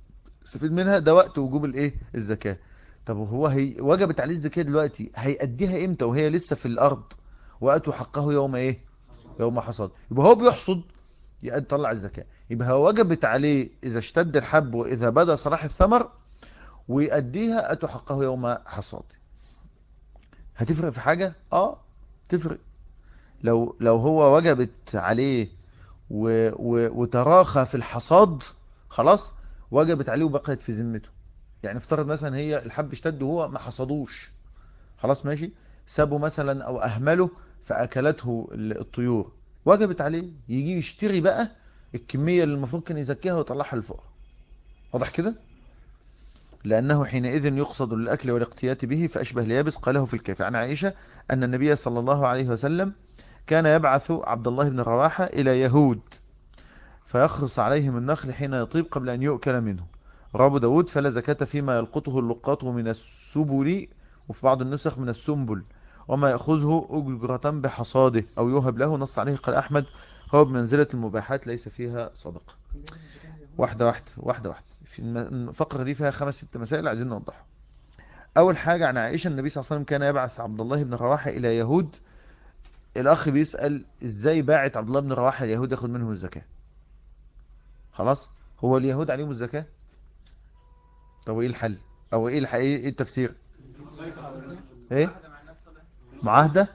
استفيد منها ده وقت وجوب الايه الزكاة طب هو هي وجبت عليه الزكاة دلوقتي هيأديها امتى وهي لسه في الارض وقته حقه يوم ايه يوم حصاد يبقى هو بيحصد يطلع الزكاة يبقى هو وجبت عليه اذا اشتد الحب واذا بدا صلاح الثمر ويأديها اتوا حقه يوم حصاد هتفرق في حاجة اه تفرق لو لو هو وجبت عليه و و وتراخى في الحصاد خلاص وجبت عليه وبقيت في ذمته يعني افترض مثلا هي الحب اشتد وهو ما حصدوش خلاص ماشي سابه مثلا او اهمله فاكلته الطيور وجبت عليه يجي يشتري بقى الكمية اللي المفروض كان يزكيها ويطلعها للفقراء واضح كده لأنه حينئذ يقصد للأكل والاقتيات به فأشبه اليابس قاله في الكافي عن عائشة أن النبي صلى الله عليه وسلم كان يبعث عبد الله بن رواحة إلى يهود فيخرص عليهم النخل حين يطيب قبل أن يؤكل منه راب داود فلا زكاة فيما يلقطه اللقاط من السبل وفي بعض النسخ من السنبل وما يأخذه أجرة بحصاده أو يوهب له نص عليه قال أحمد هو بمنزلة المباحات ليس فيها صدقة واحدة واحدة واحدة واحدة في الفقرة دي فيها خمس ست مسائل عايزين نوضحها أول حاجة عن عائشة النبي صلى الله عليه وسلم كان يبعث عبد الله بن رواحة إلى يهود الأخ بيسأل إزاي باعت عبد الله بن رواحة اليهود ياخد منهم الزكاة خلاص هو اليهود عليهم الزكاة طب ايه الحل او ايه الحقيقة ايه التفسير ايه معاهدة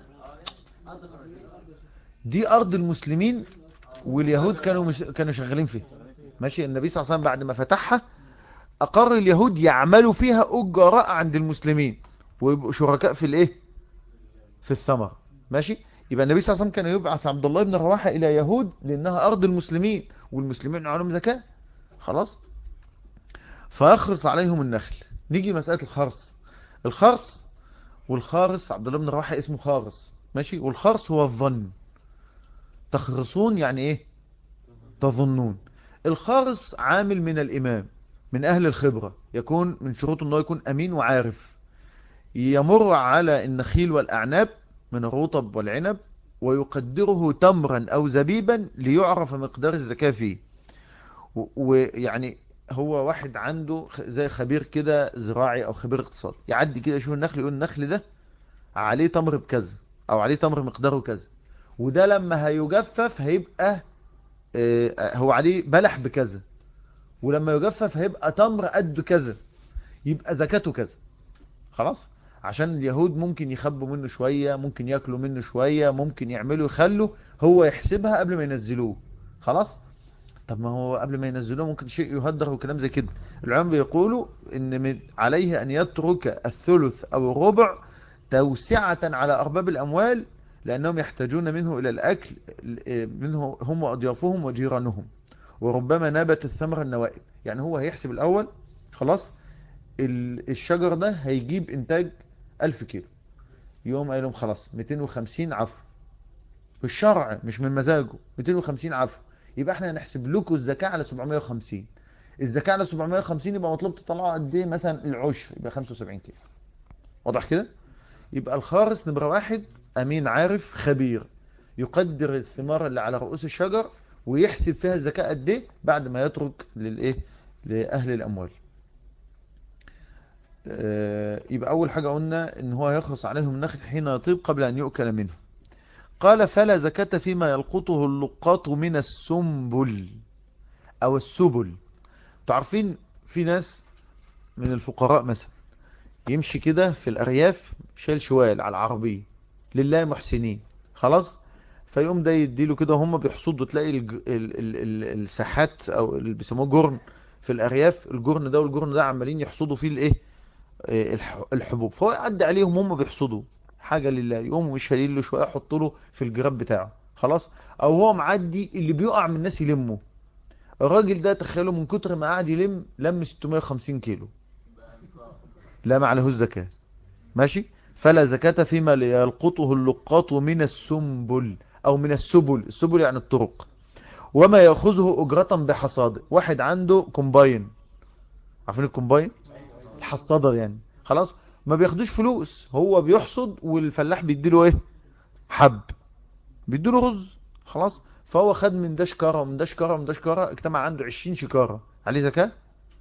دي ارض المسلمين واليهود كانوا مش كانوا شغالين فيها ماشي النبي صلى الله عليه وسلم بعد ما فتحها اقر اليهود يعملوا فيها اجراء عند المسلمين ويبقوا شركاء في الايه في الثمر ماشي يبقى النبي صلى الله عليه وسلم كان يبعث عبد الله بن رواحة الى يهود لانها ارض المسلمين والمسلمين عليهم زكاة خلاص فيخرص عليهم النخل نيجي مسألة الخرص الخرص والخارص عبد الله بن رواحة اسمه خارص ماشي والخرص هو الظن تخرصون يعني ايه تظنون الخارص عامل من الامام من اهل الخبرة يكون من شروط انه يكون امين وعارف يمر على النخيل والاعناب من الرطب والعنب ويقدره تمرا او زبيبا ليعرف مقدار الزكاة فيه ويعني هو واحد عنده زي خبير كده زراعي او خبير اقتصاد يعدي كده يشوف النخل يقول النخل ده عليه تمر بكذا او عليه تمر مقداره كذا وده لما هيجفف هيبقى هو عليه بلح بكذا ولما يجفف هيبقى تمر قد كذا يبقى زكاته كذا خلاص عشان اليهود ممكن يخبوا منه شوية ممكن ياكلوا منه شوية ممكن يعملوا يخلوا هو يحسبها قبل ما ينزلوه خلاص طب ما هو قبل ما ينزلوه ممكن شيء يهدر وكلام زي كده العلماء بيقولوا ان عليه ان يترك الثلث او الربع توسعة على ارباب الاموال لانهم يحتاجون منه الى الاكل منه هم واضيافهم وجيرانهم وربما نبت الثمرة النوائب يعني هو هيحسب الاول خلاص الشجر ده هيجيب انتاج 1000 كيلو يوم قال لهم خلاص 250 عفو في الشرع مش من مزاجه 250 عفو يبقى احنا هنحسب لكم الزكاة على 750 الزكاة على 750 يبقى مطلوب تطلعوا قد ايه مثلا العشر يبقى 75 كيلو واضح كده يبقى الخارص نمرة واحد امين عارف خبير يقدر الثمار اللي على رؤوس الشجر ويحسب فيها الزكاة قد ايه بعد ما يترك للايه لاهل الاموال اه يبقى اول حاجة قلنا ان هو يخرص عليهم النخل حين يطيب قبل ان يؤكل منه قال فلا زكاة فيما يلقطه اللقاط من السنبل او السبل تعرفين في ناس من الفقراء مثلا يمشي كده في الارياف شايل شوال على العربية لله محسنين خلاص فيقوم ده يديله كده هم بيحصدوا تلاقي الج... ال... ال... ال... الساحات او اللي بيسموه جرن في الارياف الجرن ده والجرن ده عمالين يحصدوا فيه الايه الح... الحبوب فهو يعدي عليهم هم بيحصدوا حاجة لله يقوموا مش شايلين له شوية يحطوا له في الجراب بتاعه خلاص او هو معدي اللي بيقع من الناس يلمه الراجل ده تخيلوا من كتر ما قعد يلم لم 650 كيلو لا ما عليه الزكاة ماشي فلا زكاة فيما يلقطه اللقاط من السنبل او من السبل السبل يعني الطرق وما يأخذه اجرة بحصاد واحد عنده كومباين عارفين الكومباين الحصادة يعني خلاص ما بياخدوش فلوس هو بيحصد والفلاح بيديله ايه حب بيديله رز خلاص فهو خد من ده شكارة ومن ده شكارة ومن ده شكارة اجتمع عنده 20 شكارة عليه زكاة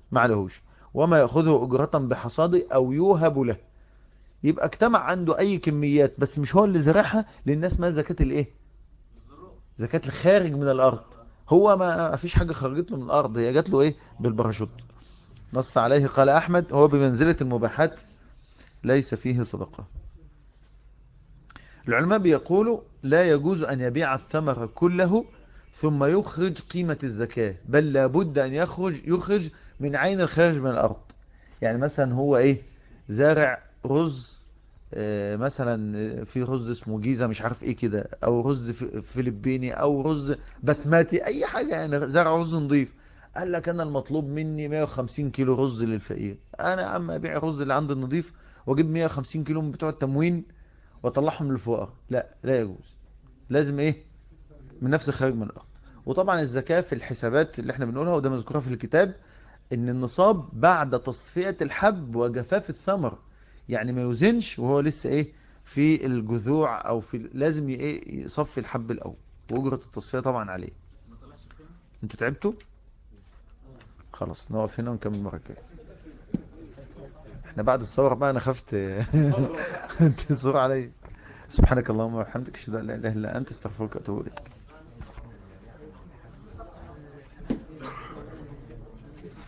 ما عليهوش وما يأخذه أجرة بحصاده أو يوهب له يبقى اجتمع عنده أي كميات بس مش هو اللي زرعها للناس ما زكاة الإيه زكاة الخارج من الأرض هو ما فيش حاجة خرجت له من الأرض هي جات له إيه بالباراشوت نص عليه قال أحمد هو بمنزلة المباحات ليس فيه صدقة العلماء بيقولوا لا يجوز أن يبيع الثمر كله ثم يخرج قيمة الزكاة بل لابد أن يخرج يخرج من عين الخارج من الأرض يعني مثلا هو إيه زارع رز آه، مثلا في رز اسمه جيزة مش عارف ايه كده او رز ف- فلبيني او رز بسماتي اي حاجة يعني زرع رز نظيف قال لك انا المطلوب مني 150 كيلو رز للفقير انا يا عم ابيع الرز اللي عندي النظيف واجيب 150 كيلو من بتوع التموين واطلعهم للفقراء لا لا يجوز لازم ايه من نفس الخارج من الارض وطبعا الزكاة في الحسابات اللي احنا بنقولها وده مذكورة في الكتاب ان النصاب بعد تصفية الحب وجفاف الثمر يعني ما يوزنش وهو لسه ايه في الجذوع او في لازم ي- ايه يصفي الحب الاول واجرة التصفية طبعا عليه انتوا تعبتوا خلاص نقف هنا ونكمل المره الجايه احنا بعد الصور بقى انا خفت تصور عليا سبحانك اللهم وبحمدك اشهد ان لا اله الا انت استغفرك واتوب اليك